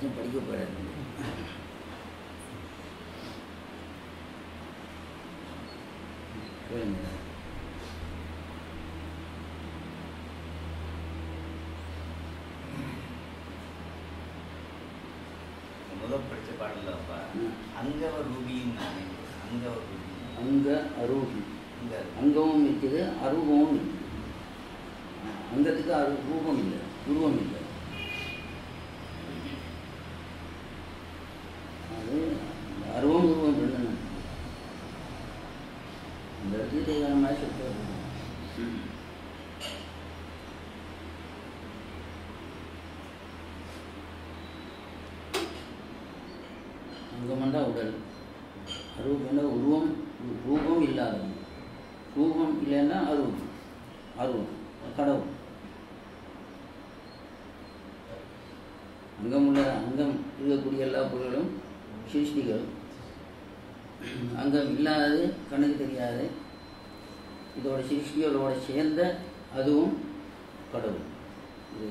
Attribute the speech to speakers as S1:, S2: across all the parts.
S1: நினைச்சேன் படிக்க போகிறாரு கேளுங்க
S2: முதல் படிச்ச பாடல்ல அப்பா
S1: ம்.
S2: அங்கவ ரூபியும் நானே அங்கவ ரூபி
S1: அங்க அரூபி
S2: அங்க
S1: அங்கமும் இருக்குது அரூபமும் இருக்குது அங்கத்துக்கு அரு ரூபம் இல்லை உருவம் இல்லை அது அருவம் உருவம் ரெண்டு அந்த இடத்துக்கு தேவையான மாதிரி சொல்லிட்டு அங்கமண்டா உடல் அரூபம்னா உருவம் ரூபம் இல்லாதது ரூபம் இல்லைன்னா அருவம் அருவம் கடவுள் அங்கம் உள்ள அங்கம் இருக்கக்கூடிய எல்லா பொருள்களும் சிருஷ்டிகள் அங்கம் இல்லாதது கண்ணுக்கு தெரியாது இதோட சிருஷ்டிகளோட சேர்ந்த அதுவும் கடவுள் இது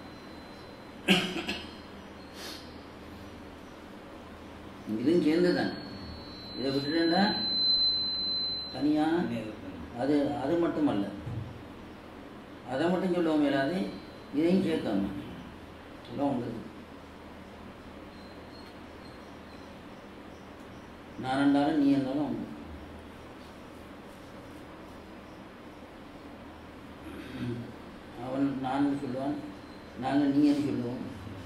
S1: இதுவும் சேர்ந்து தான் இதை விட்டுட்டேன்னா தனியாக அது அது மட்டுமல்ல அதை மட்டும் சொல்லுவோம் மேலாது இதையும் சேர்க்காம எல்லாம் உண்டு நான் இருந்தாலும் நீ இருந்தாலும் உண்டு அவன் நான் சொல்லுவான் நாங்கள் நீ என்று சொல்லுவோம்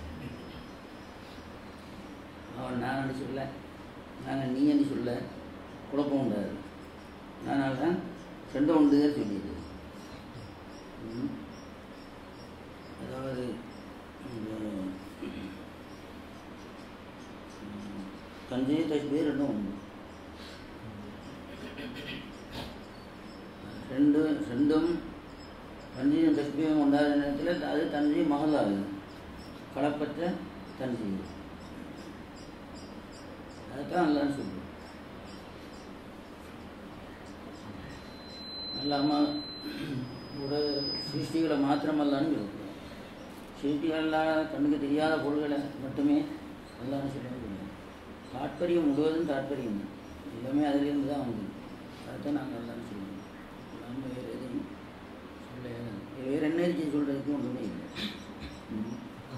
S1: அவன் நான் சொல்ல நாங்கள் நீ என்று சொல்ல குழப்பம் உண்டாது அதனால தான் ரெண்டும் உண்டு சொல்லியது ம். அதாவது இந்த ம், தஞ்சை தஸ்பீர் ரெண்டும் உண்டு ரெண்டு ரெண்டும் தஞ்சையும் தஸ்பீரும் உண்டாத நேரத்தில் அது தஞ்சை மகளாகுது களப்பற்ற தஞ்சை அதுதான் நல்லான்னு சொல்லுவோம் அல்லாமல் ஒரு சிருஷ்டிகளை மாத்திரமல்லான்னு சொல்லுவோம் சிருஷ்டிகளால் கண்ணுக்கு தெரியாத பொருள்களை மட்டுமே அல்லான்னு சொல்ல முடியும் தாற்பயம் முழுவதும் தாற்பயம் தான். எல்லாமே அதிலிருந்து தான் வந்து அதுதான் நாங்கள் அல்லான்னு சொல்லுவோம் நம்ம வேறு எதையும் சொல்ல வேறு என்ன இருக்கு சொல்கிறதுக்கு ஒன்றுமே இல்லை ம்.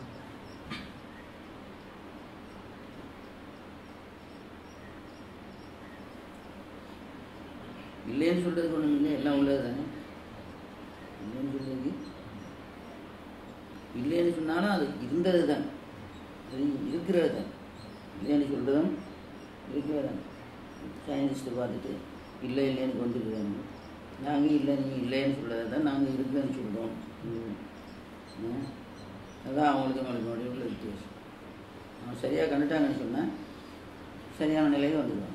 S1: இல்லைன்னு சொல்கிறதுக்கு ஒன்றும் இல்லை எல்லாம் உள்ளது தானே இல்லைன்னு சொல்றதுக்கு இல்லைன்னு சொன்னாலும் அது இருந்தது தான் அது இருக்கிறது தான் இல்லைன்னு சொல்கிறதும் இருக்கிறது தான் சயின்டிஸ்ட்டை பார்த்துட்டு இல்லை இல்லைன்னு கொண்டுருக்காங்க நாங்கள் இல்லை நீ இல்லைன்னு சொல்கிறத தான் நாங்கள் இருக்குன்னு சொல்கிறோம் ம். ம். அதான் அவங்களுக்கு நம்மளுக்கு உள்ள வித்தியாசம் அவன் சரியாக கண்டுட்டாங்கன்னு சொன்னால் சரியான நிலையில் வந்துடுவாங்க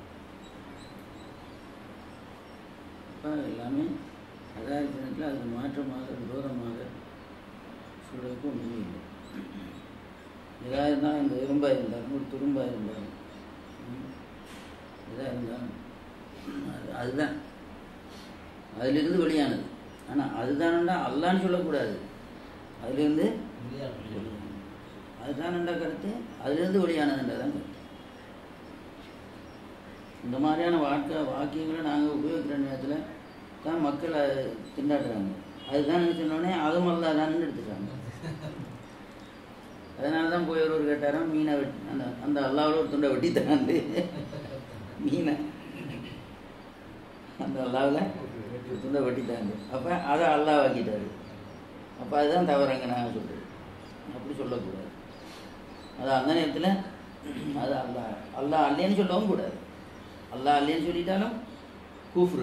S1: அப்போ எல்லாமே அதான் இருக்கிற அதுக்கு மாற்றமாக விரோதமாக சொல்றதுக்கு ஒன்றுமே இல்லை எதாக இருந்தாலும் இந்த இரும்பாக இருந்தாலும் ஒரு துரும்பாக இருந்தாலும் ம், எதாக இருந்தாலும் அது அதுதான் அதிலிருந்து வெளியானது ஆனால் அதுதானண்டா அல்லான்னு சொல்லக்கூடாது அதிலிருந்து அதுதானண்டா கருத்து அதிலிருந்து வெளியானதுன்றதான் கருத்து இந்த மாதிரியான வாக்க வாக்கியங்களை நாங்கள் உபயோகிக்கிற நேரத்தில் தான் மக்கள் அதை திண்டாடுறாங்க அதுதான் சொன்னோடனே அதுவும் அல்லாதான்னு எடுத்துக்கிறாங்க அதனால தான் போய் ஒருவர் கேட்டாராம் மீனை வெட்டி அந்த அந்த அல்லாவோட ஒரு துண்டை வெட்டி தராண்டு மீனை அந்த அல்லாவில் ஒரு துண்டை வெட்டித்தாங்க அப்போ அதை அல்லாஹ் ஆக்கிட்டாரு அப்போ அதுதான் தவறுங்க நாங்கள் சொல்கிறது அப்படி சொல்லக்கூடாது அது அந்த நேரத்தில் அது அல்லாஹ் அல்லாஹ் அல்லேன்னு சொல்லவும் கூடாது அல்லாஹ் அல்லேன்னு சொல்லிட்டாலும் கூஃப்ரு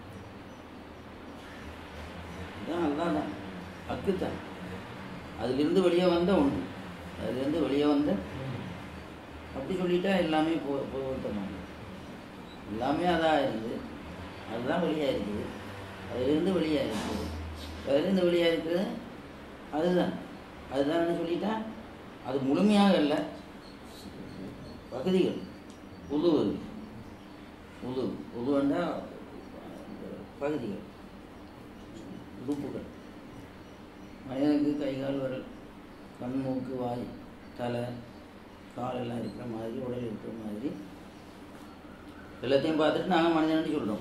S1: இதான் அல்லாஹ் தான் ஹக்கு தான் அதிலிருந்து வெளியே வந்த ஒன்று அதிலிருந்து வெளியே வந்த அப்படி சொல்லிட்டா எல்லாமே போ பொருத்தமாக எல்லாமே அதான் இருக்குது அதுதான் வெளியாக இருக்குது அதிலிருந்து வெளியாக இருக்குது அதிலிருந்து வெளியாக இருக்குது அதுதான் அதுதான் சொல்லிட்டா அது முழுமையாக இல்லை பகுதிகள் உது உது உதுவண்டா பகுதிகள் உறுப்புகள் மனிதனுக்கு கை கால் விரல் கண் மூக்கு வாய் தலை காலெல்லாம் இருக்கிற மாதிரி உடல் இருக்கிற மாதிரி எல்லாத்தையும் பார்த்துட்டு நாங்கள் மனிதன்னு சொல்கிறோம்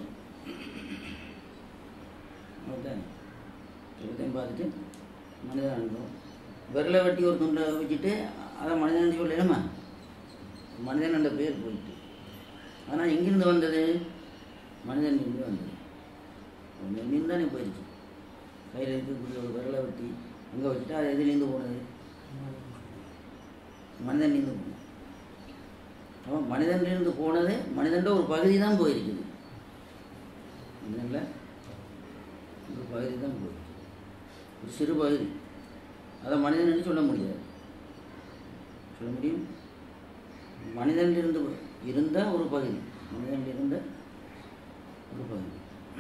S1: அப்படித்தானே எல்லாத்தையும் பார்த்துட்டு மனிதன் அனுப்புவோம் விரலை வெட்டி ஒரு துண்டை வச்சுட்டு அதை மனிதன் சொல்லணுமா மனிதன் என்ற பேர் போயிட்டு ஆனால் எங்கிருந்து வந்தது மனிதன் இருந்து வந்தது நின்று தானே போயிடுச்சு கையில் இருக்கக்கூடிய ஒரு விரலை வெட்டி அங்கே வச்சுட்டு அது எதுலேருந்து போனது மனிதன் நீந்து போனது அப்போ மனிதன்லேருந்து போனது மனிதன்ட ஒரு பகுதி தான் போயிருக்குது மனிதன்ல ஒரு பகுதி தான் போயிருக்கு ஒரு சிறு பகுதி அதை மனிதன் சொல்ல முடியாது சொல்ல முடியும் மனிதனிலிருந்து இருந்த ஒரு பகுதி மனிதனில் இருந்த ஒரு பகுதி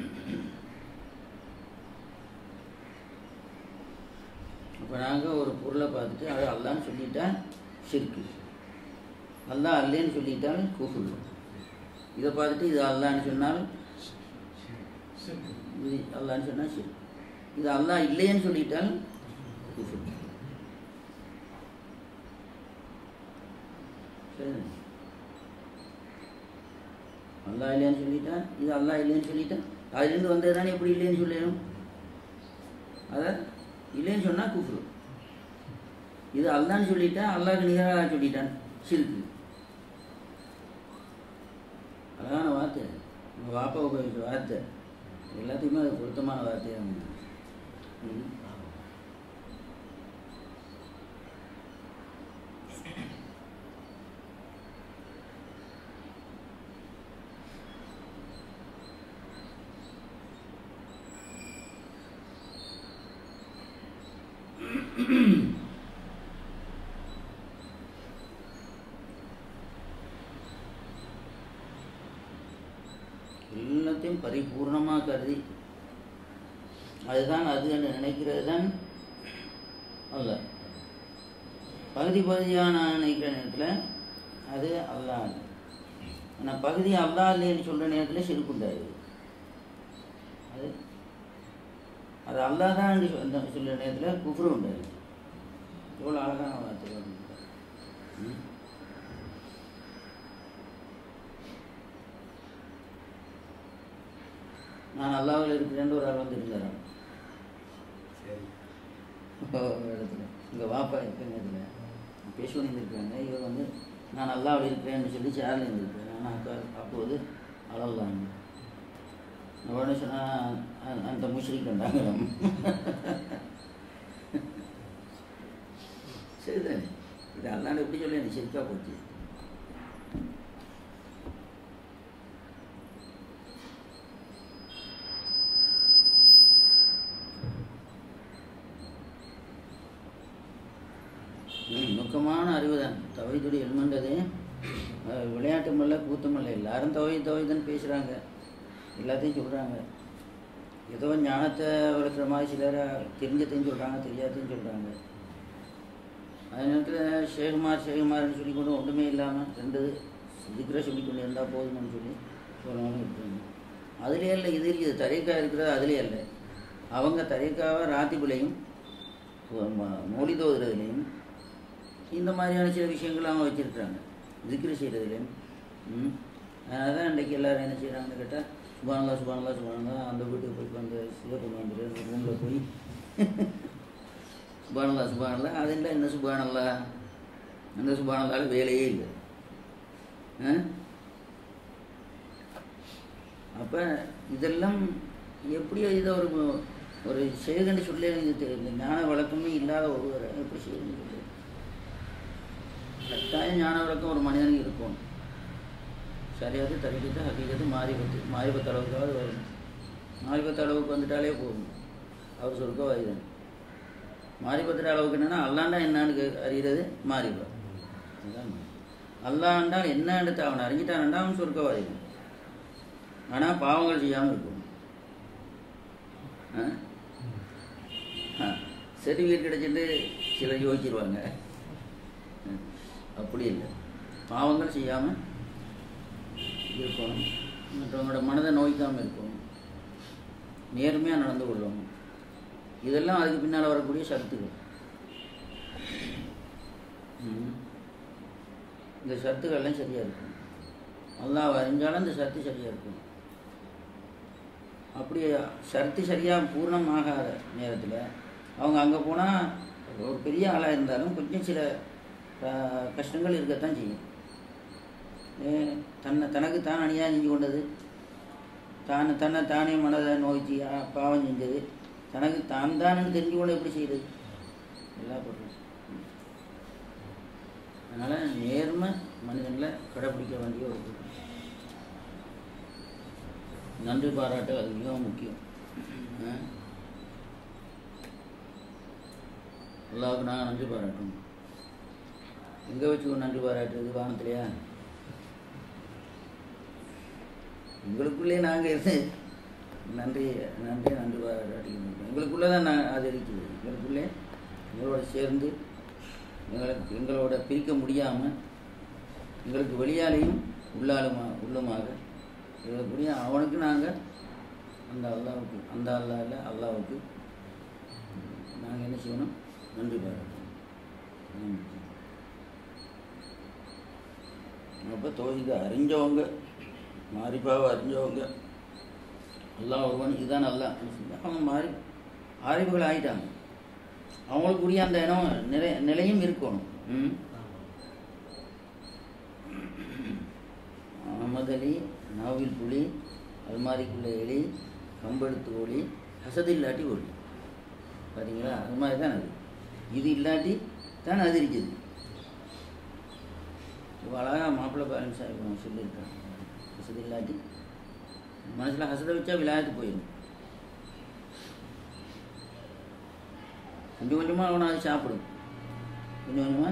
S1: அப்போ நாங்கள் ஒரு பொருளை பார்த்துட்டு அது அல்லான்னு சொல்லிட்டா ஷிர்கு அல்லாஹ் அல்லேன்னு சொல்லிட்டால் குஃபுல் இதை பார்த்துட்டு இது அல்லான்னு சொன்னால் இது அல்லான்னு சொன்னால் ஷிர்க் இது அல்லாஹ் இல்லைன்னு சொல்லிட்டால் குஃபுல் சரி அல்லாஹ் இல்லைன்னு சொல்லிட்டா இது அல்லாஹ் இல்லைன்னு சொல்லிட்டா அதுலேருந்து வந்தது தானே எப்படி இல்லைன்னு சொல்லணும் அதை இல்லைன்னு சொன்னால் குஃப்ரு இது அல்லான்னு சொல்லிட்டா அல்லாஹ்க்கு நிகராக சொல்லிட்டான் ஷிர்கு அழகான வார்த்தை உங்கள் வாப்பா உபயோகிச்ச வார்த்தை எல்லாத்துக்குமே அது பொருத்தமான வார்த்தையாக ம் எல்லாத்தையும் பரிபூர்ணமாக கருதி அதுதான் அது என்று நினைக்கிறது தான் அல்ல பகுதி பகுதியாக நான் நினைக்கிற நேரத்தில் அது அல்லா ஆனால் பகுதி அல்லா இல்லைன்னு சொல்கிற நேரத்தில் சிறுக்குண்டாது அது அது அல்லா தான் சொல்கிற நேரத்தில் குஃப்ரு உண்டாது எவ்வளோ அழகான வார்த்தை பாருங்க. ம் நான் அல்லாவில் இருக்கிறேன்னு ஒரு ஆள் வந்து இருந்தாராம்
S2: சரி
S1: இடத்துல இங்கே வாப்பா இருக்காங்க இதில் பேசுவனி இருக்காங்க இவர் வந்து நான் அல்லாவில் இருக்கிறேன்னு சொல்லி சேரில் இருந்திருக்கேன் ஆனால் அக்கா அப்போது அழலாங்க உடனே சொன்னால் அந்த முஷ்ரிக் கண்டாங்க சரிதானே இது அல்லாண்டு எப்படி சொல்லி எனக்கு சிரிக்கா போச்சு ம், நுட்பமான அறிவு தான் தவைதுடைய எல்மன்றது விளையாட்டுமல்ல கூத்தமல்ல எல்லாரும் தவை தவைதுன்னு பேசுகிறாங்க எல்லாத்தையும் சொல்கிறாங்க ஏதோ ஞானத்தை வளர்க்குற மாதிரி சிலர் தெரிஞ்சதையும் சொல்கிறாங்க தெரியாதையும் சொல்கிறாங்க அதே நேரத்தில் ஷேகுமார் ஷேகுமார்னு சொல்லி கொண்டு ஒன்றுமே இல்லாமல் ரெண்டு திக்ர சொல்லி கொண்டு இருந்தால் போதும்னு சொல்லி சொல்லணும் இருக்காங்க அதுலேயே இல்லை இது இருக்குது தரைக்கா இருக்கிறது அதுலேயே இல்லை அவங்க தரைக்காவை ராத்திபிலையும் மொழிதோதுறதுலையும் இந்த மாதிரியான சில விஷயங்கள் அவங்க வச்சுருக்குறாங்க திக்ரு செய்கிறதுலையும் ம் அதனால தான் இன்றைக்கி எல்லோரும் என்ன செய்கிறாங்கன்னு கேட்டால் சுபானலா சுபானலா சுபானலா அந்த வீட்டுக்கு போய் அந்த இதை கொண்டு வந்துடு அந்த ரூமில் போய் சுபானல்லா சுபானல்லா அதெல்லாம் என்ன சுபானல்லா அந்த சுபானல்லால வேலையே இல்லை ஆ அப்போ இதெல்லாம் எப்படியோ இதை ஒரு ஒரு செய்கன்னு சொல்லி இது தெ- இந்த ஞான வழக்கமே இல்லாத ஒருவரை எப்படி செய்யணும்னு சொல்லி கட்டாயம் ஞான வழக்கம் ஒரு மனிதனுக்கு இருக்கும் சரியாது தரிக்கிட்டு ஹக்கீகத்து மாறிபத்து மாறிபத்து அளவுக்காவது வரும் மாறிபத்து அளவுக்கு வந்துட்டாலே போதும் அவர் சொர்க்க வாயுதன் மாறிபத்துற அளவுக்கு என்னன்னா அல்லாண்டா என்னன்னு கே- அறிகிறது மாறிபா அதுதான் அல்லாண்டால் என்னன்னு அவன் அறிஞ்சிட்டான்டா அவன் சொர்க்க வாயுதன் ஆனால் பாவங்கள் செய்யாமல் இருக்கும் சர்டிஃபிகேட் கிடைச்சிட்டு சிலர் யோசிச்சிருவாங்க ம், அப்படி இல்லை பாவங்கள் செய்யாமல் இருக்கணும் மற்றவங்களோட மனதை நோய்க்காமல் இருக்கணும் நேர்மையாக நடந்து கொள்ளணும் இதெல்லாம் அதுக்கு பின்னால் வரக்கூடிய சக்திகள் ம். இந்த சத்துக்கள்லாம் சரியாக இருக்கும் அல்லாஹ் அறிஞ்சாலும் இந்த சத்து சரியாக இருக்கும் அப்படி சர்த்து சரியாக பூர்ணமாகாத நேரத்தில் அவங்க அங்கே போனால் ஒரு பெரிய ஆளாக இருந்தாலும் கொஞ்சம் சில அஹ், கஷ்டங்கள் இருக்கத்தான் செய்யும் ஏ, தன்னை தனக்கு தான் அநியாயம் செஞ்சு கொண்டது தான் தன்னை தானே மனதை நோய்ச்சி அஹ், பாவம் செஞ்சது தனக்கு தான் தான் தெரிஞ்சு கொண்டு எப்படி செய்யுது எல்லாம் பொருள் அதனால் நேர்மை மனிதனில் கடைப்பிடிக்க வேண்டிய ஒரு பொருள் நன்றி பாராட்டு அது மிகவும் முக்கியம் ஆ? அல்லாவுக்கு நாங்கள் நன்றி பாராட்டணும் எங்கே வச்சு ஒரு நன்றி பாராட்டுறது வானத்திலையா எங்களுக்குள்ளே நாங்கள் இருந்து நன்றி நன்றி நன்றி பாராட்டிக்கணும் எங்களுக்குள்ளே தான் நான் அது இருக்குது எங்களுக்குள்ளே எங்களோட சேர்ந்து எங்களுக்கு எங்களோட பிரிக்க முடியாமல் எங்களுக்கு வெளியாலையும் உள்ளாலுமா உள்ளுமாக எங்களுக்குரிய அவனுக்கு நாங்கள் அந்த அல்லாவுக்கு அந்த அல்லா இல்லை அல்லாவுக்கு நாங்கள் என்ன செய்யணும் நன்றி பாராட்டணும் ம். அப்போ தோஹித அறிஞ்சவங்க மாரிப்பாவை அறிஞ்சவங்க அல்லாஹ் ஒருவன் இதுதான் அல்லா அவங்க மாறி ஆரிவுகள் ஆயிட்டாங்க அவங்களுக்குரிய அந்த இனம் நிலை நிலையும் இருக்கணும் ம் அகமது அலி நாவில் புலி அல்மாரிக்குள்ள எலி கம்பெடுத்து ஒளி ஹசது இல்லாட்டி ஒளி பார்த்தீங்களா அது மாதிரி தான் அது இது இல்லாட்டி தான் அது இருக்குது இவ்வளோ அழகாக மாப்பிள்ளை பேரண்ட்ஸ் சாஹிப் சொல்லியிருக்காங்க ஹசது இல்லாட்டி மனசில் ஹசதை வச்சா விளையாட்டு போயிடும் கொஞ்சம் கொஞ்சமாக அவனை அது சாப்பிடும் கொஞ்சம் கொஞ்சமாக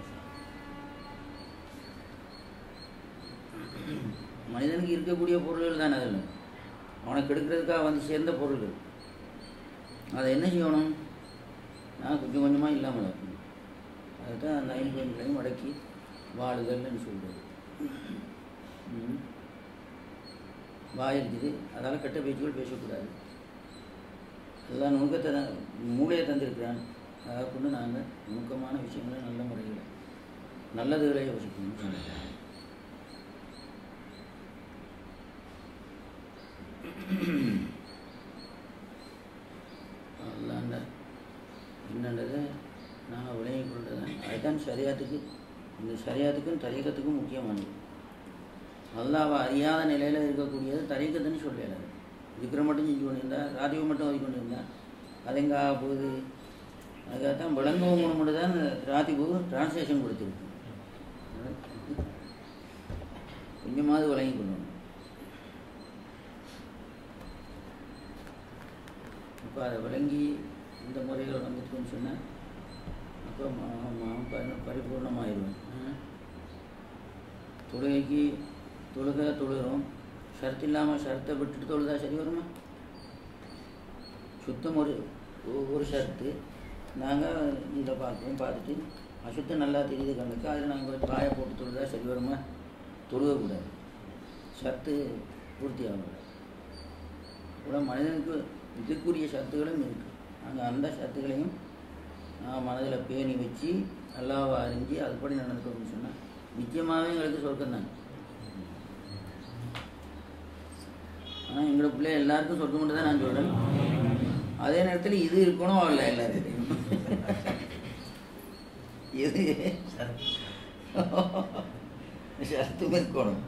S1: மனிதனுக்கு இருக்கக்கூடிய பொருள்கள் தானே அதில் அவனை கெடுக்கிறதுக்காக வந்து சேர்ந்த பொருள்கள் அதை என்ன செய்யணும் நான் கொஞ்சம் கொஞ்சமாக இல்லாமல் இருக்கணும் அதுதான் அந்த ஐம்பதுகளையும் அடக்கி வாழுதல்னு சொல்கிறது ம். வாய் இருக்குது அதால் கெட்ட பேச்சுகள் பேசக்கூடாது எல்லாம் நுணுக்கத்தை தான் மூளையை தந்திருக்கிறான் அதை கொண்டு நாங்கள் நுணுக்கமான விஷயங்களை நல்ல முறையில் நல்லதுகளை யோசிக்கணும்னு சொன்னாங்க அல்லாண்ட என்னன்றது நான் விளங்கி கொண்டது அதுதான் சரியாத்துக்கு இந்த சரியாத்துக்கும் தரீக்கத்துக்கும் முக்கியமானது அல்லாவை அறியாத நிலையில் இருக்கக்கூடியது தரீக்கத்துன்னு சொல்லல இருக்கிற மட்டும் செஞ்சு கொண்டிருந்தா ராதிவை மட்டும் ஓதி கொண்டிருந்தா அது எங்கே ஆக போகுது அதுக்காகத்தான் விளங்கவும் மட்டும் தான் ராதிபு டிரான்ஸ்லேஷன் கொடுத்துருக்கு கொஞ்சமாவது விளங்கி கொள்ளணும் அப்போ அதை விளங்கி இந்த முறையில் வந்துட்டுன்னு சொன்னால் அப்போ ம- ம- பரி- பரிபூர்ணமாயிடுவேன் தொழுகைக்கு தொழுக தொழுகிறோம் ஷர்த் இல்லாமல் ஷர்த்தை விட்டுட்டு தொழுதா சரி வருமா சுத்தம் ஒரு ஒ- ஒரு ஷர்த்து நாங்கள் இதை பார்க்குறோம் பார்த்துட்டு அசுத்தம் நல்லா தெரியுது கண்ணுக்கு அதில் நாங்கள் பாயை போட்டு தொழுதா சரி வருமா தொழுகக்கூடாது ஷர்த்து பூர்த்தி ஆகக்கூடாது கூட மனிதனுக்கு இதுக்குரிய சத்துகளும் இருக்குது நாங்கள் அந்த சத்துகளையும் நான் மனதில் பேணி வச்சு அல்லாவை அறிஞ்சு அதுபடி நடந்துக்கணும்னு சொன்னால் நிச்சயமாகவே எங்களுக்கு சொர்க்கம் தான் ஆனால் எங்களோட பிள்ளை எல்லாருக்கும் சொர்க்கம் மட்டும் தான் நான் சொல்கிறேன் அதே நேரத்தில் இது இருக்கணும் அவள் எல்லாருக்கிட்டையும் இது சத்தும் இருக்கணும்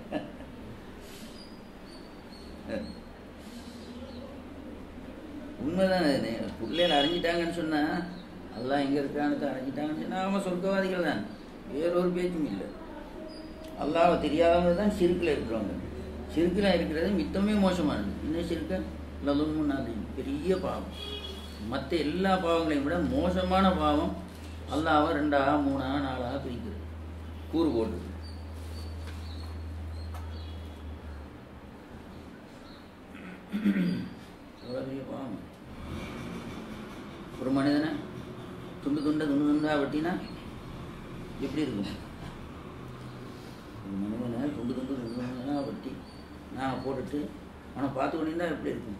S1: உண்மைதான் அது பிள்ளைகள் அறிஞ்சிட்டாங்கன்னு சொன்னால் எல்லாம் எங்கே இருக்கான்னு அறிஞ்சிட்டாங்கன்னு சொன்னால் அவங்க சொர்க்கவாதிகள் தான் வேறொரு பேச்சும் இல்லை அல்லாவை தெரியாதவங்க தான் சிறுக்கில் இருக்கிறவங்க சிறுக்கில் இருக்கிறது மித்தமே மோசமானது இன்னும் சிறுக்க லதுமுன்னாது பெரிய பாவம் மற்ற எல்லா பாவங்களையும் விட மோசமான பாவம் அல்லாவை ரெண்டாக மூணாக நாலாக பிரிக்கிறது கூறு போட்டு எவ்வளோ பெரிய பாவம் ஒரு மனிதனை துண்டு துண்டை துண்டு துண்டா வெட்டினா எப்படி இருக்கும் ஒரு மனிதனை துண்டு துண்டு துண்டு துண்டா வெட்டி நான் போட்டுட்டு அவனை பார்த்து கொண்டிருந்தா எப்படி இருக்கும்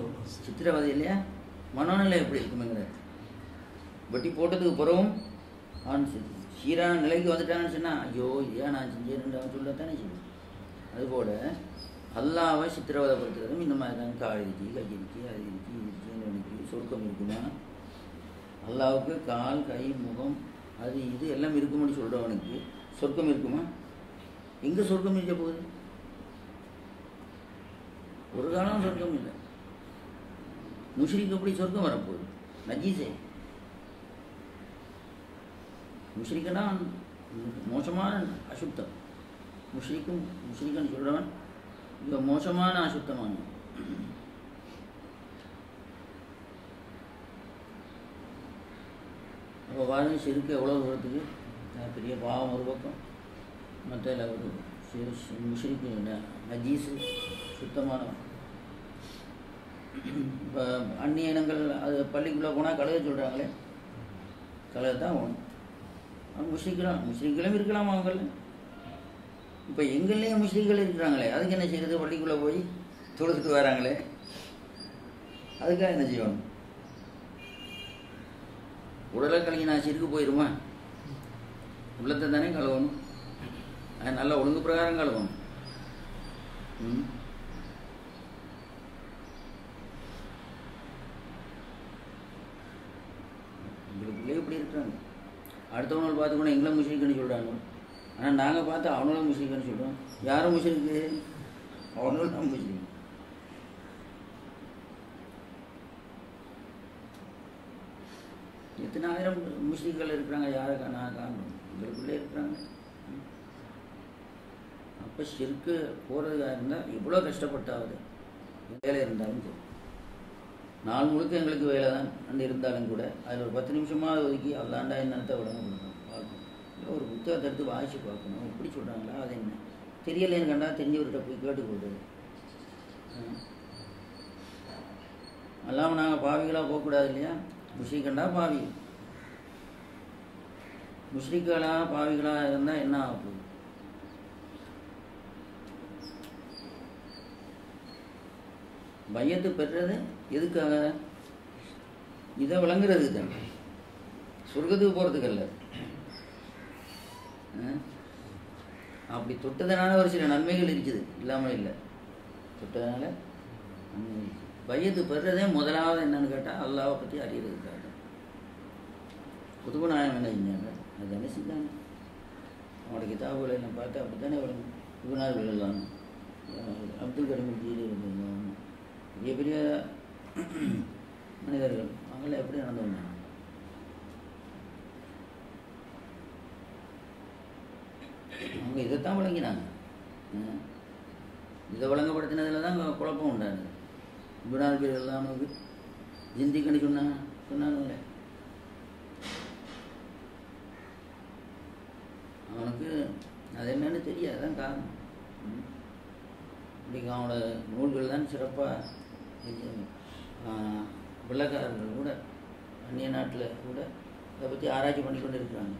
S1: சித்திரவதை இல்லையா மனோநிலை எப்படி இருக்குமேங்கிற வெட்டி போட்டதுக்கு பிறகும் அவன் சி- சீரான நிலைக்கு வந்துட்டான்னு சொன்னால் ஐயோ ஏன் நான் செஞ்சேன்னு அவன் சொல்லத்தானே செய்யும் அதுபோல் அல்லாவை சித்திரவதைப்படுத்துறதும் இந்த மாதிரி தான் கால் இருக்கு கை இருக்கு அது இருக்கு இது இருக்குன்னு எனக்கு சொர்க்கம் இருக்குமா அல்லாவுக்கு கால் கை முகம் அது இது எல்லாம் இருக்கும்னு சொல்கிறவனுக்கு சொர்க்கம் இருக்குமா எங்கே சொர்க்கம் இருக்க போகுது ஒரு காலம் சொர்க்கம் இல்லை முஷ்ரிக்கு எப்படி சொர்க்கம் வரப்போகுது நஜீஸே முஷ்ரிக்கனா மோசமான அசுத்தம் முஷ்ரிக்கும் முஷ்ரிக்கன்னு சொல்கிறவன் மிக மோசமான அசுத்தமான அப்போ பாருங்க செருக்கு எவ்வளோ தூரத்துக்கு அஹ் பெரிய பாவம் ஒரு பக்கம் மற்ற ஒரு சிறு சி- முஷ்ரிக்கு ந- நஜீஸு சுத்தமானவன் இப்போ அந்நிய இனங்கள் அது பள்ளிக்குள்ளே போனால் கழுத சொல்கிறாங்களே கழுத தான் ஒன்று அவன் முஸ்லீம்களாம் முஸ்லீம்களும் இருக்கலாம் அவங்கள இப்போ எங்கள்லேயே முஸ்லீம்கள் இருக்கிறாங்களே அதுக்கு என்ன செய்யறது பள்ளிக்குள்ளே போய் தொழுதுட்டு வராங்களே அதுக்காக என்ன செய்யணும் உடலை கழுகி நான் சிறுக்கு போயிருமா உள்ளத்தை தானே கழுவணும் அது நல்லா ஒழுங்கு பிரகாரம் கழுவணும் ம் உங்களுக்குள்ளே இப்படி இருக்கிறாங்க அடுத்தவங்களை பார்த்து கூட எங்களை முஸ்லீம்னு சொல்கிறாங்க ஆனால் நாங்கள் பார்த்து அவனும் முஸ்லீம்னு சொல்கிறோம் யாரும் முஸ்லீம்க்கு அவனும் தான் முஸ்லீம் எத்தனை ஆயிரம் முஸ்லீம்கள் இருக்கிறாங்க யாரை கா- நான் காணணும் எங்களுக்குள்ளே இருக்கிறாங்க அப்போ ஷிர்க்கு போகிறதா இருந்தால் இவ்வளோ கஷ்டப்பட்டாவது வேலை இருந்தாலும் சரி நாள் முழுக்க எங்களுக்கு வேலை தான் அந்த இருந்தாலும் கூட அதில் ஒரு பத்து நிமிஷமாக ஒதுக்கி அல்லாண்டா என்னத்தை உடனே கொடுக்கணும் பார்க்கணும் இல்லை ஒரு புத்தகத்தை எடுத்து வாசித்து பார்க்கணும் இப்படி சொல்கிறாங்களா அது என்ன தெரியலைன்னு கண்டா தெரிஞ்சவர்கிட்ட போய் கேட்டுக்கொள்றது அல்லாமல் நாங்கள் பாவிகளாக போகக்கூடாது இல்லையா முஸ்லீக்கண்டா பாவி முஸ்லீக்களாக பாவிகளாக இருந்தால் என்ன ஆக போகுது பையத்து பெற்றது எதுக்காக இதை விளங்குறதுக்கு தான் சொர்க்கத்துக்கு போகிறதுக்கு அல்ல ஆ? அப்படி தொட்டதுனால ஒரு சில நன்மைகள் இருக்குது இல்லாமல் இல்லை தொட்டதுனால நன்மை இருக்குது. பையத்து பெறுறதே முதலாவது என்னன்னு கேட்டால் அல்லாவை பற்றி அறியறதுக்காக புதுப்பு நாயம் என்ன செஞ்சாங்க அது என்ன செஞ்சாங்க அவனோட கிதாபுகளை எல்லாம் பார்த்து அப்படி தானே விளங்கும் இவனார்கள் எல்லாம் அப்துல் கரீம் ஜீலி இருந்திருந்தாங்க பெரிய பெரிய மனிதர்கள் அவங்கள எப்படி நடந்து வந்தாங்க அவங்க இதைத்தான் விளங்கினாங்க ஆ. இதை விளங்கப்படுத்தினதுல தான் அங்க குழப்பம் உண்டானது குணால் பேர் எல்லாம் அவனுக்கு ஜிந்திக்கன்னு சொன்னாங்க சொன்னானுங்களே அவனுக்கு அது என்னன்னு தெரியாது அதான் காரணம் ம். இன்னைக்கு அவனோட நூல்கள் தான் சிறப்பாக வெள்ளக்காரர்கள் கூட அந்நிய நாட்டில் கூட அதை பற்றி ஆராய்ச்சி பண்ணி கொண்டு இருக்கிறாங்க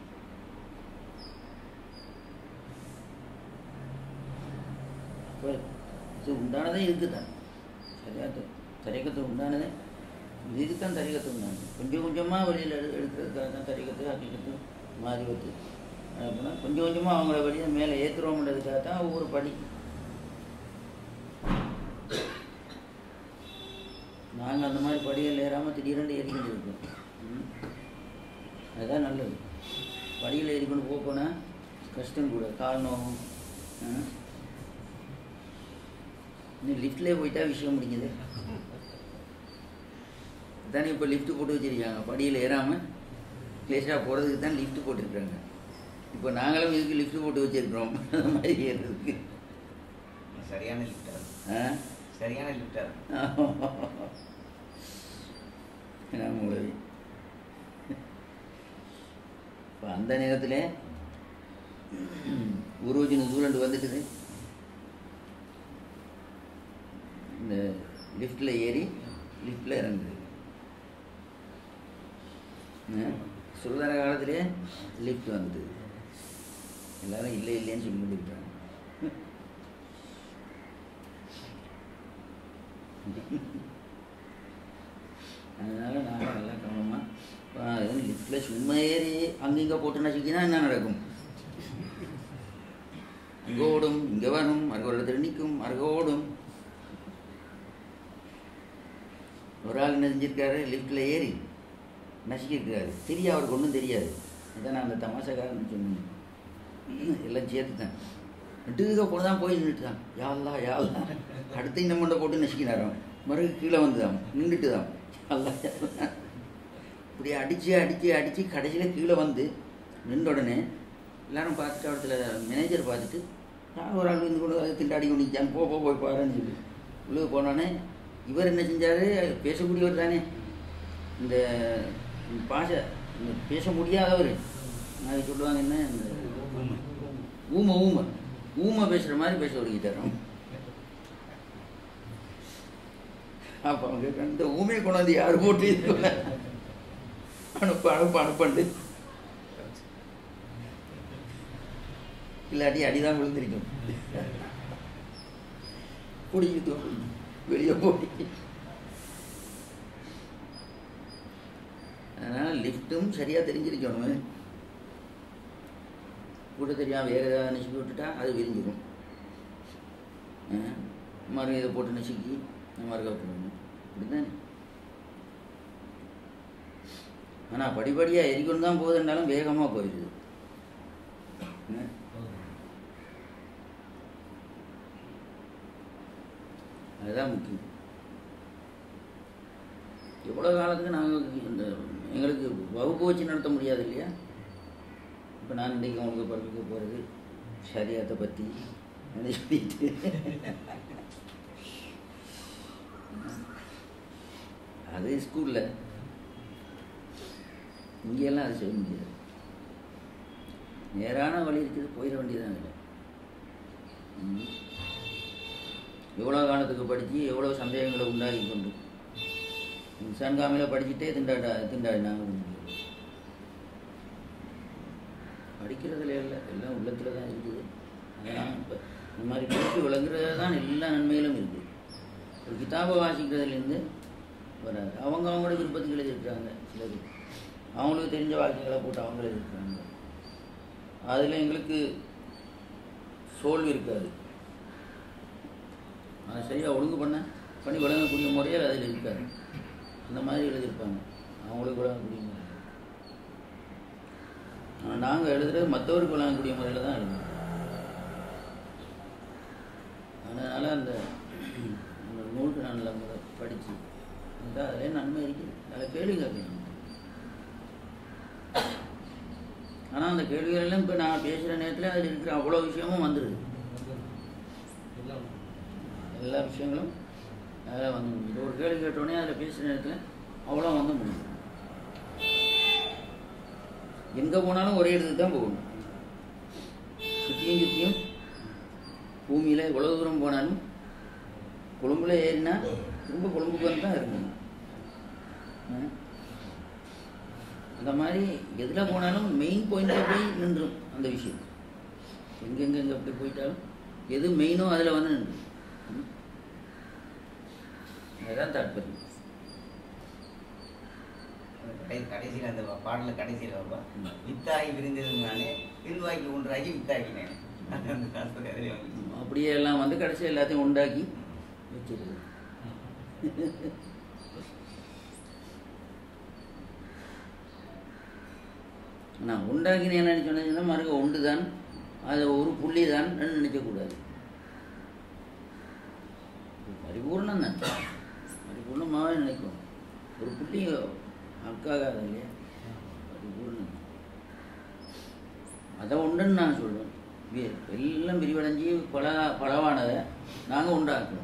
S1: இப்போ இது உண்டானதே இதுக்கு தான் சரியாத்து தரிகத்து உண்டானதே இதுக்கு தான் தரிகத்து உண்டானது கொஞ்சம் கொஞ்சமாக வெளியில் எடு எடுக்கிறதுக்காக தான் தரிகத்து ஹக்கீக்கத்து மாறிவத்து அப்படின்னா கொஞ்சம் கொஞ்சமாக அவங்கள வெளியே மேலே ஏற்றுறோம்ன்றதுக்காக தான் ஒவ்வொரு படி நாங்கள் அந்த மாதிரி படிகள் ஏறாமல் திடீரென்று ஏறிக்கிட்டு இருக்கோம் ம். அதுதான் நல்லது படியில் ஏறிக்கொண்டு போக போனால் கஷ்டம் கூட கால் நோவும் ஆ? இன்னும் லிஃப்ட்லேயே போயிட்டா விஷயம் முடிஞ்சது தானே இப்போ லிஃப்ட் போட்டு வச்சிருக்காங்க படியில் ஏறாமல் லேசாக போகிறதுக்கு தான் லிஃப்ட் போட்டிருக்காங்க இப்போ நாங்களும் இதுக்கு லிஃப்ட் போட்டு வச்சிருக்கிறோம் அந்த மாதிரி ஏறுறதுக்கு
S2: சரியான லிஃப்டர்
S1: ஆ
S2: சரியான லிஃப்டர்
S1: நான் உதவி இப்போ அந்த நேரத்தில் உருவஜி நூலண்டு வந்துட்டுது இந்த லிஃப்ட்டில் ஏறி லிஃப்ட்டில் இறங்குது சுகாதார காலத்திலே லிஃப்ட் வந்துட்டு எல்லாரும் இல்லை இல்லைன்னு சொல்லி கொண்டிருக்காங்க அதனால் நாங்கள் நல்லா கவனமாக லிஃப்ட் லிஃப்ட்டில் சும்மா ஏறி அங்கே இங்கே போட்டு நசுக்கினா என்ன நடக்கும் அங்கே ஓடும் இங்கே வரும் மறுக்க ஒரு இடத்துல நிற்கும் மறுக்க ஓடும் ஒரு ஆள் என்ன செஞ்சிருக்காரு லிஃப்ட்டில் ஏறி நசுக்கியிருக்காரு தெரியும் அவருக்கு ஒன்றும் தெரியாது அதான் நான் அந்த தமாஷக்காரன் சொன்னேன் எல்லாம் சேர்த்துட்டேன் நட்டுக்க கூட தான் போய் நின்றுட்டுதான் யாழ்லா யாழ்லா அடுத்து இந்த மண்டை போட்டு நசுக்கினாராம் மறுபடியும் கீழே வந்துதான் நின்றுட்டு தான் அல்லா யாழ்லா. இப்படி அடித்து அடித்து அடித்து கடைசியில் கீழே வந்து நின்ற உடனே எல்லாரும் பார்த்துட்டு இடத்துல மேனேஜர் பார்த்துட்டு நான் ஒரு ஆள் வந்து கொண்டு அதை திண்டாடி கொண்டு நிற்கான் போ போ போய் பாருன்னு சொல்லி உள்ளே போனோடனே இவர் என்ன செஞ்சார் பேசக்கூடியவர் தானே இந்த பாஷை இந்த பேச முடியாதவர் நாளைக்கு சொல்லுவாங்க என்ன இந்த ஊமை ஊமை ஊமை பேசுகிற மாதிரி பேச தொடங்கிட்டாராம் அப்போ அவங்க கேட்குறாங்க, இந்த ஊமையை கொண்டாந்து யார் போட்டு இதுக்குள்ள அனுப்பு அனுப்பு அனுப்பண்டு இல்லாட்டி அடிதான் விழுந்திருக்கும் பிடிக்கிட்டு வெளியே போய் அதனால் லிஃப்ட்டும் சரியாக தெரிஞ்சிருக்கணும் கூட தெரியாம வேறு ஏதாவது நசுக்கி விட்டுட்டா அது விரிஞ்சிடும் மறு இதை போட்டு நசுக்கி மறுக்க விட்டுருணும் இப்படிதானே ஆனால் படிப்படியாக எரிக்கொண்டு தான் போகுதுன்னாலும் வேகமாக போயிடுது என்ன? அதுதான் முக்கியம் எவ்வளோ காலத்துக்கு நாங்கள் இந்த எங்களுக்கு வகுப்பு வச்சு நடத்த முடியாது இல்லையா இப்போ நான் இன்றைக்கி உங்களுக்கு படிக்க போகிறது சரியாத்தை பற்றி என்ன சொல்லிட்டு அது ஸ்கூலில் இங்கெல்லாம் அது செய்ய முடியாது நேரான வழி இருக்குது போயிட வேண்டியதான் இல்லை எவ்வளோ காலத்துக்கு படித்து எவ்வளோ சந்தேகங்களை உண்டாகி கொண்டு இன்சான்காமியில் படிச்சுட்டே திண்டாடா திண்டாடினாங்க படிக்கிறதுல இல்லை எல்லாம் உள்ளத்தில் தான் இருக்குது அதெல்லாம் இப்போ இந்த மாதிரி பேசி விளங்குறது தான் எல்லா நன்மைகளும் இருக்குது ஒரு கிதாபை வாசிக்கிறதுலேருந்து வராது அவங்க அவங்களோட விருப்பத்துக்கு எழுதியிருக்காங்க சிலர் அவங்களுக்கு தெரிஞ்ச வாக்கியங்களை போட்டு அவங்க எழுதியிருக்காங்க அதில் எங்களுக்கு சோல்வு இருக்காது அதை சரியாக ஒழுங்கு பண்ண பண்ணி விளங்கக்கூடிய முறையில் அதில் இருக்காது அந்த மாதிரி எழுதியிருப்பாங்க அவங்களுக்கு விளங்கக்கூடிய முறை ஆனால் நாங்கள் எழுதுறது மற்றவருக்கு விளங்கக்கூடிய முறையில் தான் எழுதுவோம் அதனால் அந்த அந்த நூலுக்கு நான் நல்ல முறை படித்து அந்த அதிலே நன்மை இருக்குது அதில் கேள்வி கேட்கணும் ஆனால் அந்த கேள்விகளெல்லாம் இப்போ நான் பேசுகிற நேரத்தில் அதில் இருக்கிற அவ்வளோ விஷயமும் வந்துடுது எல்லா விஷயங்களும் அதில் வந்து முடியுது ஒரு கேள்வி கேட்டோடனே அதில் பேசுகிற நேரத்தில் அவ்வளோ வந்து முடியும் எங்கே போனாலும் ஒரே இடத்துக்கு தான் போகணும் சுற்றியும் சுற்றியும் பூமியில் எவ்வளோ தூரம் போனாலும் கொழும்புல ஏறினா திரும்ப கொழும்புக்கு வந்து தான் இருக்கணும் ஆ? அந்த மாதிரி எதில் போனாலும் மெயின் பாயிண்டில் போய் நின்றும் அந்த விஷயம் எங்கெங்கெங்கே எப்படி போயிட்டாலும் எது மெயினோ அதில் வந்து நின்று அதுதான் தாற்பயம்
S2: கடை- கடைசியில் அந்த பாடல கடைசியில் பாப்பா
S1: ம்.
S2: வித்தாகி விரிந்ததுனாலே திருவாய்க்கு ஒன்றாகி வித்தாகினேன் அது அந்த காலத்துல அதுலயே வந்துச்சு.
S1: அப்படியே எல்லாம் வந்து கடைசி எல்லாத்தையும் உண்டாக்கி வச்சிருது நான் உண்டாக்கினேன்னு சொன்னீங்கன்னா மறுக்க உண்டு தான் அது ஒரு புள்ளி தான் நினைக்கக்கூடாது பரிபூர்ணம் தான் பரிபூர்ணமாகவே நினைக்கும் ஒரு புள்ளி அக்காகாது இல்லையா பரிபூர்ணம் அதை உண்டுன்னு நான் சொல்லுவேன் வி- எல்லாம் விரிவடைஞ்சு பல பலவானதை நாங்கள் உண்டாக்குறோம்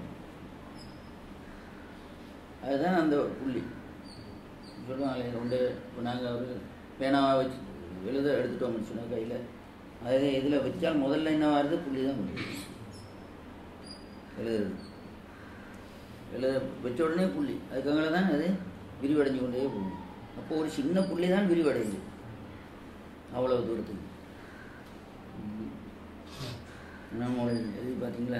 S1: அதுதான் அந்த புள்ளி சொல்லுவாங்களே உண்டு இப்போ நாங்கள் ஒரு பேனாவை வச்சு எழுத எடுத்துட்டோம்னு சொன்னால் கையில் அதே இதில் வச்சால் முதல்ல என்ன வருது புள்ளி தான் புள்ளி எழுதுறது எழுத வச்ச உடனே புள்ளி அதுக்காக தான் அது விரிவடைஞ்சு கொண்டே போகும் அப்போ ஒரு சின்ன புள்ளி தான் விரிவடையுது அவ்வளோ தூரத்துக்கு ம். நம்ம எழுதி பார்த்தீங்களா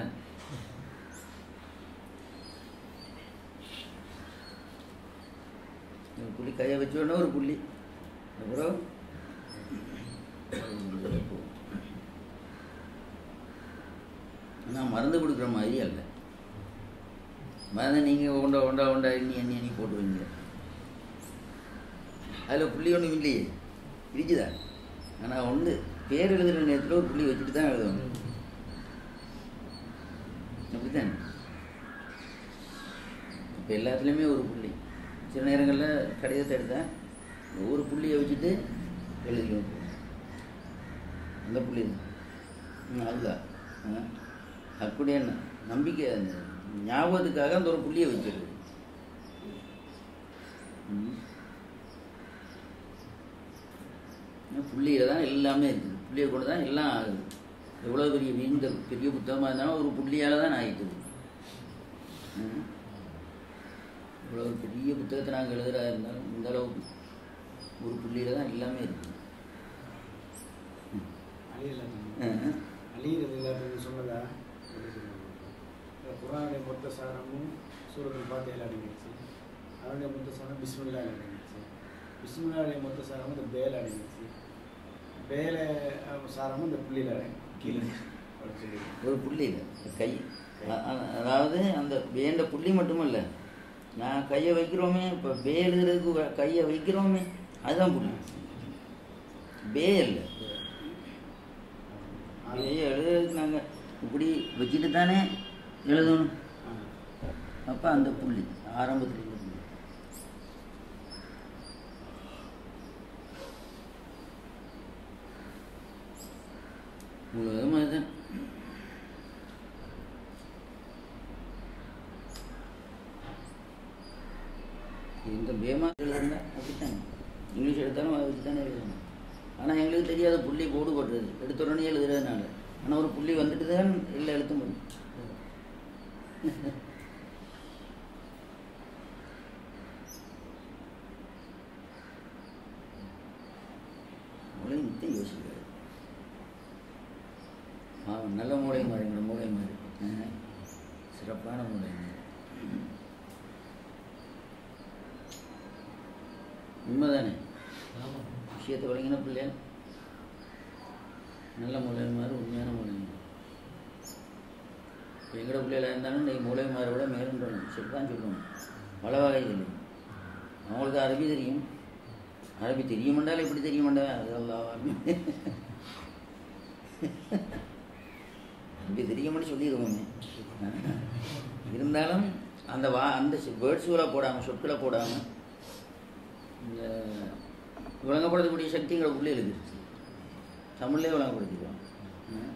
S1: ஒரு புள்ளி கையை வச்ச உடனே ஒரு புள்ளி அப்புறம் ஆனால் மருந்து கொடுக்குற மாதிரி அல்ல மருந்து நீங்கள் உண்டா உண்டா உண்டா எண்ணி எண்ணி எண்ணி போட்டுருவீங்க அதில் புள்ளி ஒன்றும் இல்லையே இருக்குதா ஆனால் ஒன்று பேர் எழுதுகிற நேரத்தில் ஒரு புள்ளி வச்சுட்டு தான் எழுதணும் அப்படித்தானே இப்போ எல்லாத்துலேயுமே ஒரு புள்ளி சில நேரங்களில் கடிதத்தை எடுத்தால் ஒரு புள்ளியை வச்சுட்டு எழுதிக்குவோம் அந்த புள்ளி தான் ம், அதுதான் ஆ. அப்படி என்ன நம்பிக்கை அந்த ஞாபகத்துக்காக அந்த ஒரு புள்ளியை வச்சிருக்கு ம். புள்ளியில் தான் எல்லாமே இருக்குது புள்ளியை கொண்டு தான் எல்லாம் ஆகுது எவ்வளோ பெரிய நீண்ட பெரிய புத்தகமாக இருந்தாலும் ஒரு புள்ளியால் தான் ஆகிட்டுது ம். இவ்வளோ ஒரு பெரிய புத்தகத்தை நாங்கள் எழுதுறா இருந்தாலும் இந்த அளவுக்கு ஒரு புள்ளியில் தான் எல்லாமே இருக்குது ஆ.
S3: அழியிறது இல்லாதது சொன்னதா எப்படி சொல்லுவாங்க இந்த குரானுடைய மொத்த சாரமும் சூரத்தில் பாத்தையில் அடங்கிடுச்சு அவனுடைய மொத்த சாரம் பிஸ்மில்லா அடங்கிடுச்சு பிஸ்மில்லாவுடைய மொத்த சாரமும் இந்த பேல அடங்கிடுச்சு பேல அஹ், சாரமும் இந்த புள்ளியில் அடங்கி கீழே அப்படி சொல்லி
S1: ஒரு புள்ளி இல்லை கை அ- அ- அதாவது அந்த வேண்ட புள்ளி மட்டும் இல்லை நான் கையை வைக்கிறோமே இப்போ பே எழுதுறதுக்கு வ- கையை வைக்கிறோமே அதுதான் புள்ளி பே இல்லை பேயை எழுதுறதுக்கு நாங்கள் இப்படி வச்சுட்டு தானே எழுதணும் அப்போ அந்த புள்ளி ஆரம்பத்தில் உள்ள புள்ளி முழுவதும் அதுதான் இந்த பேமா எழுதுனா அப்படித்தானே இங்கிலீஷ் எடுத்தாலும் அதை வச்சு தானே எழுதணும் ஆனால் எங்களுக்கு தெரியாத புள்ளி போடு போட்டுறது எடுத்த உடனே எழுதுறதுனால ஆனால் ஒரு புள்ளி வந்துட்டு தான் இல்லை எழுத்த முடியும் மூளை நித்தியம் யோசிக்கிறது ஆ நல்ல மூளை மாறிங்கிற மூளை மாறி ஆ, சிறப்பான மூளை மாறி உண்மைதானே விஷயத்தை வழங்கின பிள்ளையா நல்ல மூளை மாறு உண்மையான மூளை மாறு இப்போ எங்கட பிள்ளைகளா இருந்தாலும் நீ மூளை மாற விட மேலுன்றணும் சரி தான் சொல்லணும் பல வகை இல்லை அவங்களுக்கு அரபி தெரியும் அரபி தெரியுமென்றால் எப்படி தெரியுமெண்டா அது அல்லாஹ் அரபி தெரியுமென்னு சொல்லிடுவோமே இருந்தாலும் அந்த வா அந்த வேர்ட்ஸுகளை போடாமல் சொற்களை போடாமல் இந்த விளங்கப்படுத்தக்கூடிய சக்திகளை உள்ளே இருக்குது தமிழ்லேயே விளங்கப்படுத்திடுவோம் ம்.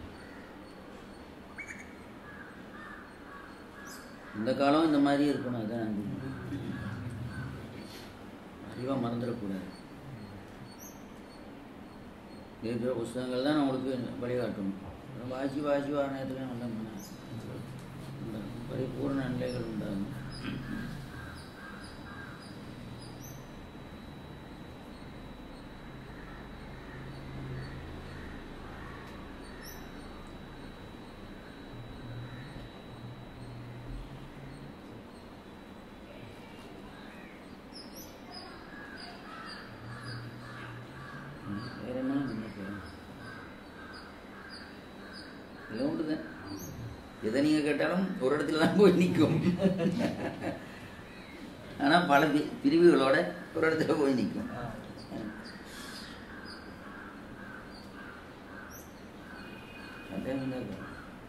S1: இந்த காலம் இந்த மாதிரி இருக்கணும் அதான் நான் சொல்றேன். அறிவாக மறந்துடக்கூடாது இருக்கிற புஸ்தகங்கள் தான் நம்மளுக்கு வழிகாட்டணும் அப்புறம் வாசி வாசி வர நேரத்தில் நல்லா பண்ண இந்த பரிபூர்ண நிலைகள் உண்டாகும் ம், வேற என்ன பண்ண போகிறோம் இல்லை உண்டு தான் எதை நீங்கள் கேட்டாலும் ஒரு இடத்துல தான் போய் நிற்கும் ஆனால் பல பி- பிரிவுகளோட ஒரு இடத்துல போய் நிற்கும் சந்தேகம் தான் இருக்கும்.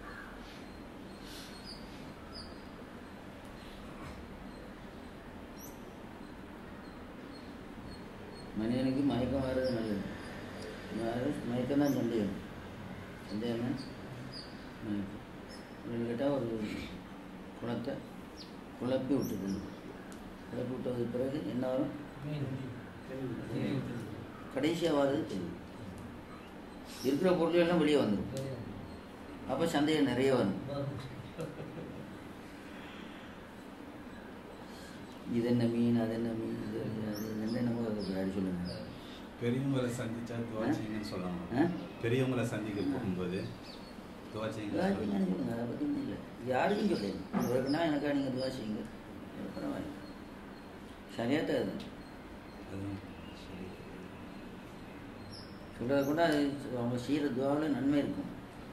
S1: மனிதனுக்கு மயக்கம் வர்றது நல்லது மய- மயக்கம் தான் சந்தேகம் சந்தேகம்னா மயக்கம் அப்படின்னு கேட்டால் ஒரு குளத்தை குழப்பி விட்டுது குழப்பி விட்டதுக்கு பிறகு என்ன வரும் கடைசியாக வர்றது தெரியும் இருக்கிற பொருள் எல்லாம் வெளியே வந்துடும் அப்போ சந்தேகம் நிறைய வரும் இது என்ன மீன் அது என்ன மீன் இது அது என்ன என்னமோ அதை பின்னாடி சொல்லுங்க
S4: பெரியவங்களை சந்திச்சா துவா செய்யுங்கன்னு சொல்லலாம்
S1: ஆ?
S4: பெரியவங்களை சந்திக்க போகும்போது துவா செய்யுங்க
S1: துவாசிங்கன்னு சொல்லுங்க அதை பற்றி ஒன்றும் இல்லை யாருக்கும் சொல்லுங்க உங்களுக்குன்னா எனக்கா நீங்கள் துவா செய்யுங்க பரவாயில்ல சரியாக தான் அது
S4: அதுவும் சரி
S1: சொல்கிறத கூட அது அவங்க செய்கிற துவாவில் நன்மை இருக்கும்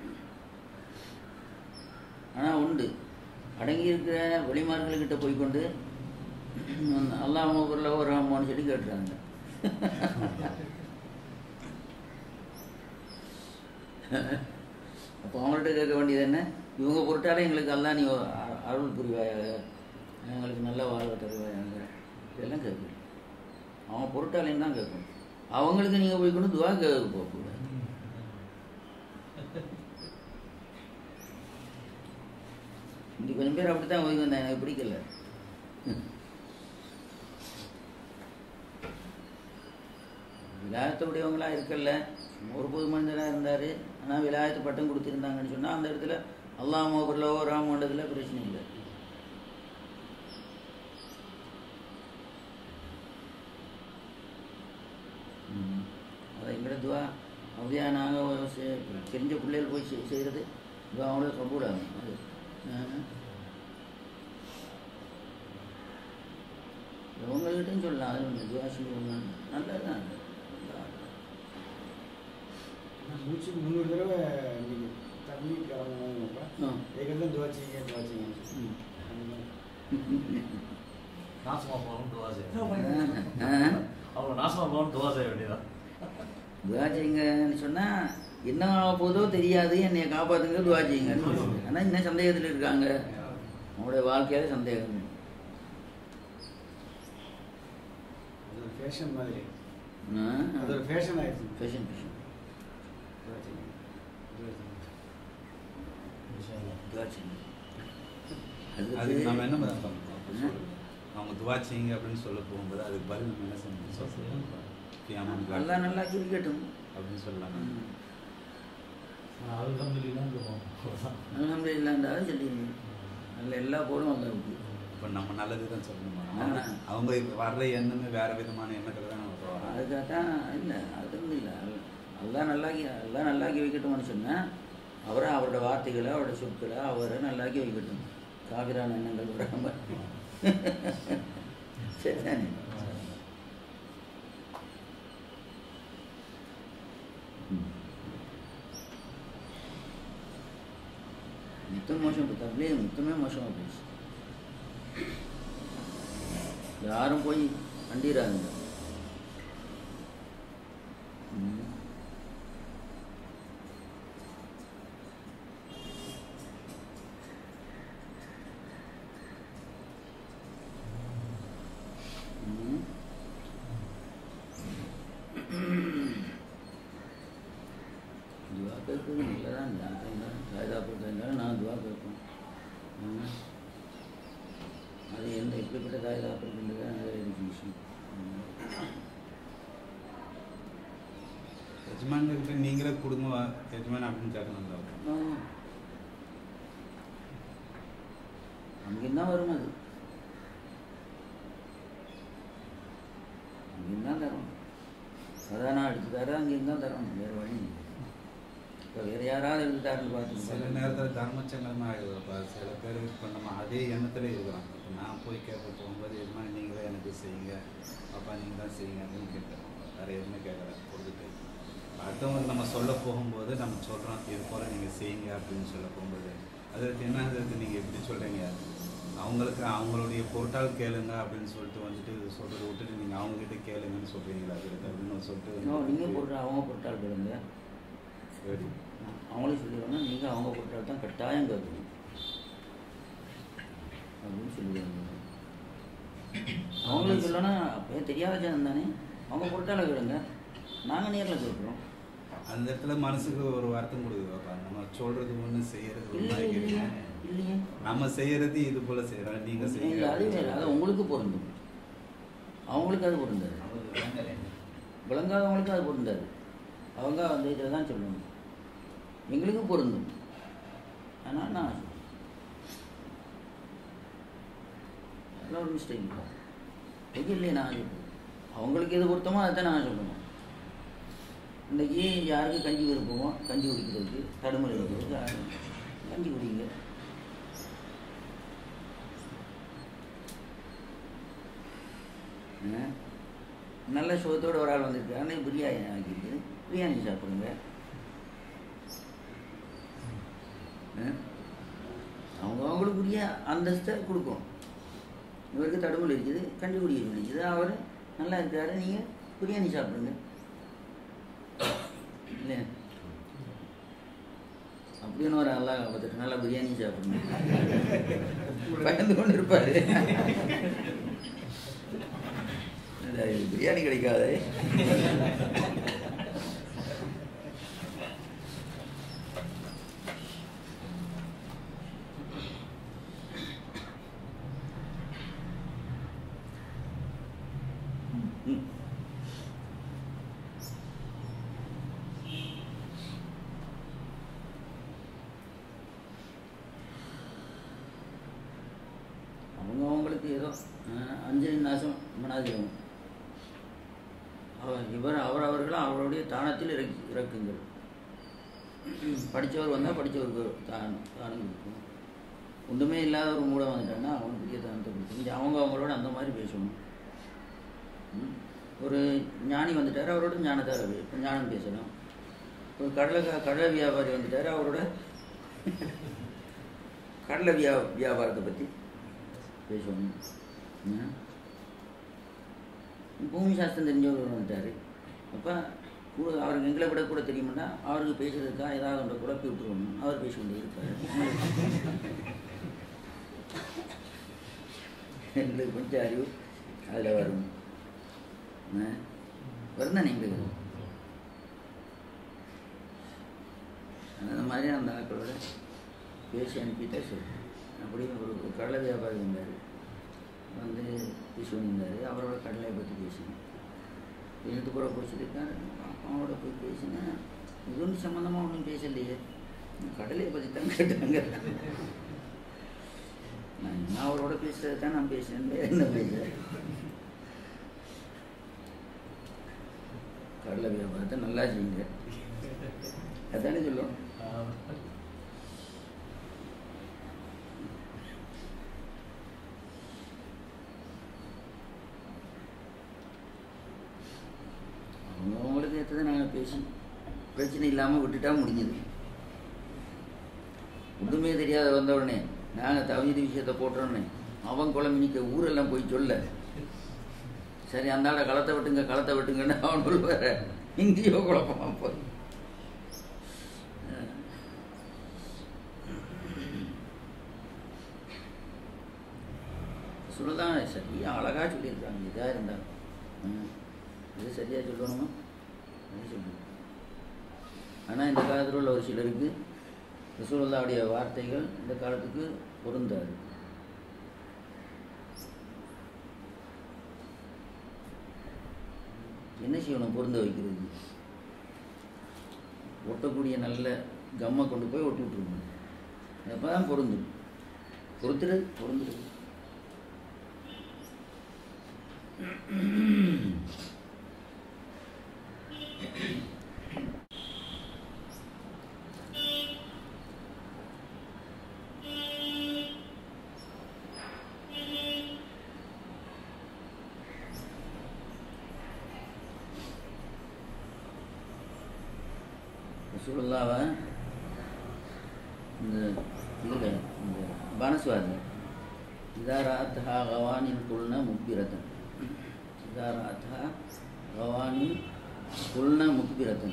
S1: ஆனால் உண்டு அடங்கி இருக்கிற வெளிமார்கள்கிட்ட போய் கொண்டு அல்லாஹ் ஊரில் ஒரு ரஹ்மான்னு சொல்லி கேட்டுறாங்க அப்போ அவங்கள்ட்ட கேட்க வேண்டியது என்ன இவங்க பொருட்டாலே எங்களுக்கு அல்லாஹ் நீ அ- அருள் புரிவாயாக எங்களுக்கு நல்ல வாழ்வை தருவாயாக இதெல்லாம் கேட்கணும் அவங்க பொருட்டாலையும் தான் கேட்கணும் அவங்களுக்கு நீங்கள் போய் கொண்டு துவா கேட்க போகக்கூடாது இங்கே கொஞ்சம் பேர் அப்படி தான் ஓய்வு வந்தேன் எனக்கு பிடிக்கல விலாயத்துடையவங்களாக இருக்கல ஒரு பொது மனிதராக இருந்தார் ஆனால் விலாயத்து பட்டம் கொடுத்துருந்தாங்கன்னு சொன்னால் அந்த இடத்துல அல்லாஹ் மோபர்லோ ராமண்டதில் பிரச்சனை இல்லை ம். அதான் எங்கட துவா அப்படியா நாங்கள் தெரிஞ்ச பிள்ளைகள் போய் செய்- செய்கிறது துவா அவங்கள கபூலாகும் அது ஆ. இவங்கள்கிட்டையும் சொல்லலாம் அது ஒன்று துவா செய்வாங்க நல்லதுதான்
S3: நான் மூச்சுக்கு முந்நூறு தடவை இன்னைக்கு தண்ணி கிளம்புனப்ப
S1: ஆ.
S3: ஏற்கனவே துவா செய்யுங்க துவா செய்யுங்க
S1: ம்.
S3: அந்த மாதிரி.
S5: நாசமா போகணும் துவா செய்யணும்
S1: ஆ.
S5: அவங்க நாசமா போகணும் துவா செய்ய வேண்டியதான்
S1: துவா செய்யுங்கன்னு சொன்னால் என்ன ஆக போதோ தெரியாது என்னைய காப்பாற்றுங்க துவா செய்யுங்கன்னு சொல்லுவாங்க ஆனால் இன்னும் சந்தேகத்தில் இருக்காங்க அவங்களுடைய வாழ்க்கையில சந்தேகம்
S3: அது ஒரு ஃபேஷன் மாதிரி
S1: ஆ.
S3: அது ஒரு ஃபேஷன் ஆயிடுச்சு
S1: ஃபேஷன் ஃபேஷன்
S3: துவா செய்யுங்க துவா செய்யுங்க
S1: துவா செய்யுங்க
S4: அதுக்கு நம்ம என்ன
S1: அடுத்து-
S4: பண்ண சொல்றோம் அவங்க துவா செய்யுங்க அப்படின்னு சொல்ல போகும்போது அதுக்கு பதில் நம்ம என்ன செய்யணும் சொல்றோம் கியாமம்
S1: நல்லா நல்லா கேட்கட்டும்
S4: அப்படின்னு சொல்லலாம்
S5: அல்ஹம்துலில்லாஹ் சொல்லுவோம்
S1: அலமது இல்லாண்டாலும் சொல்லிடுங்க நல்ல எல்லா போலும் அல்லாவுக்கு
S4: இப்போ நம்ம நல்லது தான் சொல்லணுமா
S1: ஆமா.
S4: அவங்க இப்ப வர்ற எண்ணமே வேற விதமான எண்ணத்துல தான் வருவாங்க
S1: அதுக்காக தான் இல்லை அது ஒன்றும் இல்லை எல்லாம் நல்லாக்கி எல்லாம் நல்லாக்கி வைக்கட்டும்னு சொன்னால் அவரை அவரோட வார்த்தைகளை அவரோட சொற்களை அவரை நல்லாக்கி வைக்கட்டும் காவிரான எண்ணங்கள் வராம சரிதானே ம். மொத்தம் மோசம் தப்பிலே மொத்தமே மோசமாக போச்சு யாரும் போய் கண்டிராதுங்க ம். ம். துவா கேட்கறது நல்லதான் சாயதா பொறுத்தவரை நான் துவா கேட்பேன் ம். அது எந்த எப்படிப்பட்ட காயதா இருக்கின்றது அது எனக்கு விஷயம் ம்.
S4: எஜமான்கிட்ட நீங்களே கொடுங்க எஜமான் அப்படின்னு கேட்கணும்ல
S1: ஆமா. அங்கிருந்தா வரும் அது அங்கிருந்து தான் தரும் அதான் அடிச்சு தர அங்கிருந்து தான் தரணும் வேறு வழி இல்லை. இப்போ வேறு யாராவது எடுத்துட்டாருன்னு பார்த்து
S4: சில நேரத்தில் தர்மச்சங்கலமா ஆகிடுதுப்பா சில பேர் இப்போ நம்ம அதே எண்ணத்துல இருக்கிறோம் இப்போ நான் போய் கேட்க போகும்போது எஜமான் நீங்களே எனக்கு செய்யுங்க அப்பா நீங்கள் தான் செய்யுங்க அப்படின்னு கேட்குறோம் வேறு எதுவுமே கேட்கல கொடுத்துட்டு அடுத்தவங்களுக்கு நம்ம சொல்ல போகும்போது நம்ம சொல்கிறோம் இது போல் நீங்கள் செய்யுங்க அப்படின்னு சொல்ல போகும்போது அதற்கு என்ன அதற்கு நீங்கள் எப்படி சொல்கிறீங்க அவங்களுக்கு அவங்களுடைய பொருட்டால் கேளுங்க அப்படின்னு சொல்லிட்டு வந்துட்டு சொல்கிறத விட்டுட்டு நீங்கள் அவங்ககிட்ட கேளுங்கன்னு சொல்கிறீங்களா அதுக்கு அப்படின்னு சொல்லிட்டு
S1: நீங்கள் போடுற அவங்க பொருட்டால் கேளுங்க
S4: சரி
S1: அவங்களே சொல்லிடுவாங்க நீங்கள் அவங்க பொருட்டால் தான் கட்டாயம் கேட்கணும் அப்படின்னு சொல்லிடுவாங்க அவங்களுக்கு சொல்லணும் அப்போ தெரியாத ஜனம் தானே அவங்க பொருட்டால் கேளுங்க நாங்கள் நேரில் கேட்குறோம்
S4: அந்த இடத்துல மனசுக்கு ஒரு வருத்தம் கொடுக்குதுப்பா நம்ம சொல்றது ஒண்ணு செய்யறது ஒண்ணு
S1: இல்லை இல்லையே
S4: கேட்குறீங்க
S1: இல்லையே
S4: நம்ம செய்யறது இது போல செய்யறோம் நீங்க
S1: இல்லை
S4: செய்யுங்க
S1: அது வேறு அது உங்களுக்கு பொருந்தும் அவங்களுக்கு அது பொருந்தாது
S2: அவங்களுக்கு விளங்கலை
S1: விளங்காதவங்களுக்கு அது பொருந்தாது அவங்க அந்த இதில் தான் சொல்லணும் எங்களுக்கு பொருந்தும் ஆனால் நான் சொல்றேன். அதெல்லாம் ஒரு மிஸ்டேக் இல்லை இது இல்லையே நான் சொல்றேன் அவங்களுக்கு எது பொருத்தமோ அதை தான் நான் சொல்லணும் இன்னைக்கு யாருக்கு கஞ்சி விருப்பமோ கஞ்சி குடிக்கிறதுக்கு தடுமலை இருக்கிறதுக்கு யாரு? கஞ்சி குடிங்க ஆ? நல்ல சுகத்தோட ஒரு ஆள் வந்திருக்காரு அன்னைக்கு பிரியாணி ஆக்கிட்டு பிரியாணி சாப்பிடுங்க ஆ? அவங்க அவங்களுக்குரிய அந்தஸ்தை கொடுக்கும் இவருக்கு தடுமல் இருக்குது கஞ்சி குடிக்க சொல்லிக்குது அவர் நல்லா இருக்காரு நீங்கள் பிரியாணி சாப்பிடுங்க இல்லையா அப்படின்னு ஒரு அல்லா பார்த்துட்டு நல்லா பிரியாணி சாப்பிடணும் பயந்து கொண்டு இருப்பாரு இல்ல, இது பிரியாணி கிடைக்காதே ம். அவங்க அவங்களுக்கு ஏதோ அஹ், அஞ்சலி நாசம் மனாதிரம் அவர் இவர் அவர் அவர்களும் அவருடைய தானத்தில் இறக்கி இறக்குங்கள் படித்தவர் வந்தால் படித்தவருக்கு தானம் தானம் கொடுக்கணும் ஒன்றுமே இல்லாத ஒரு மூடம் வந்துட்டான்னா அவனுக்கு பெரிய தானத்தை கொடுக்கணும் இங்க அவங்க அவங்களோட அந்த மாதிரி பேசணும் ம். ஒரு ஞானி வந்துட்டார் அவரோட ஞானத்தார பே- ஞானம் பேசணும் ஒரு கடலை க- கடலை வியாபாரி வந்துட்டார் அவரோட கடலை வியா வியாபாரத்தை பற்றி பேசணும் ம். பூமி சாஸ்திரம் தெரிஞ்சவர் வந்துட்டார் அப்போ கூட அவருக்கு எங்களை விட கூட தெரியுமாண்டா அவருக்கு பேசுறதுக்கா ஏதாவது ஒன்றை குழப்பி விட்டுருவோம் அவர் பேசிக்கொண்டே இருப்பார் எங்களுக்கு கொஞ்சம் அறிவு அதில் வரும் ஆ? வருதா எங்களுக்கு அந்த மாதிரி அந்த ஆட்களோட பேசி அனுப்பிட்டா சரி அப்படி ஒரு ஒரு கடலை வியாபாரி வந்தார் வந்து பேசி வந்தார் அவரோட கடலையை பற்றி பேசினேன் பேசிட்டு கூட பிடிச்சிருக்காரு அவனோட போய் பேசினேன் இது ஒன்றும் சம்மந்தமாக ஒன்றும் பேசலையே கடலையை பற்றி தான் கேட்டாங்க நான் நான் அவரோட பேசுறது தான் நான் பேசினேன் வேற என்ன பேசுகிறேன் கடலை வியாபாரத்தை நல்லா செய்யுங்க அதானே சொல்லுவோம் அவங்க அவங்களுக்கு ஏற்றதை நாங்கள் பேசி பிரச்சனை இல்லாமல் விட்டுட்டா முடிஞ்சது ஒன்றுமே தெரியாத வந்த உடனே நாங்கள் தவிர விஷயத்தை போட்டோன்னே அவன் குழம்பு நிற்க ஊரெல்லாம் போய் சொல்ல சரி அந்த ஆளை களத்தை விட்டுங்க களத்தை விட்டுங்கன்னு அவன் சொல்லுவார இங்கேயோ குழப்பமா போய் சொல்லதான் சரியா அழகா சொல்லியிருக்காங்க இதாக இருந்தாலும் ம். இது சரியாக சொல்லணுமா அது சொல்லணும் ஆனால் இந்த காலத்தில் உள்ள ஒரு சிலருக்கு ரசூலுல்லாவுடைய வார்த்தைகள் இந்த காலத்துக்கு பொருந்தாது என்ன செய்யணும் பொருந்த வைக்கிறது ஒட்டக்கூடிய நல்ல கம்மை கொண்டு போய் ஒட்டி விட்டுருக்கணும் அப்போ தான் பொருந்தும் பொறுத்துறது பொருந்துறது ரசூலுல்லாவை இந்த இதில் இந்த பானஸ்வாதி இதாராத்தா கவானின் குல்ன முக்பிரதன் இதாராத்தா கவானின் குல்ன முக்பிரதன்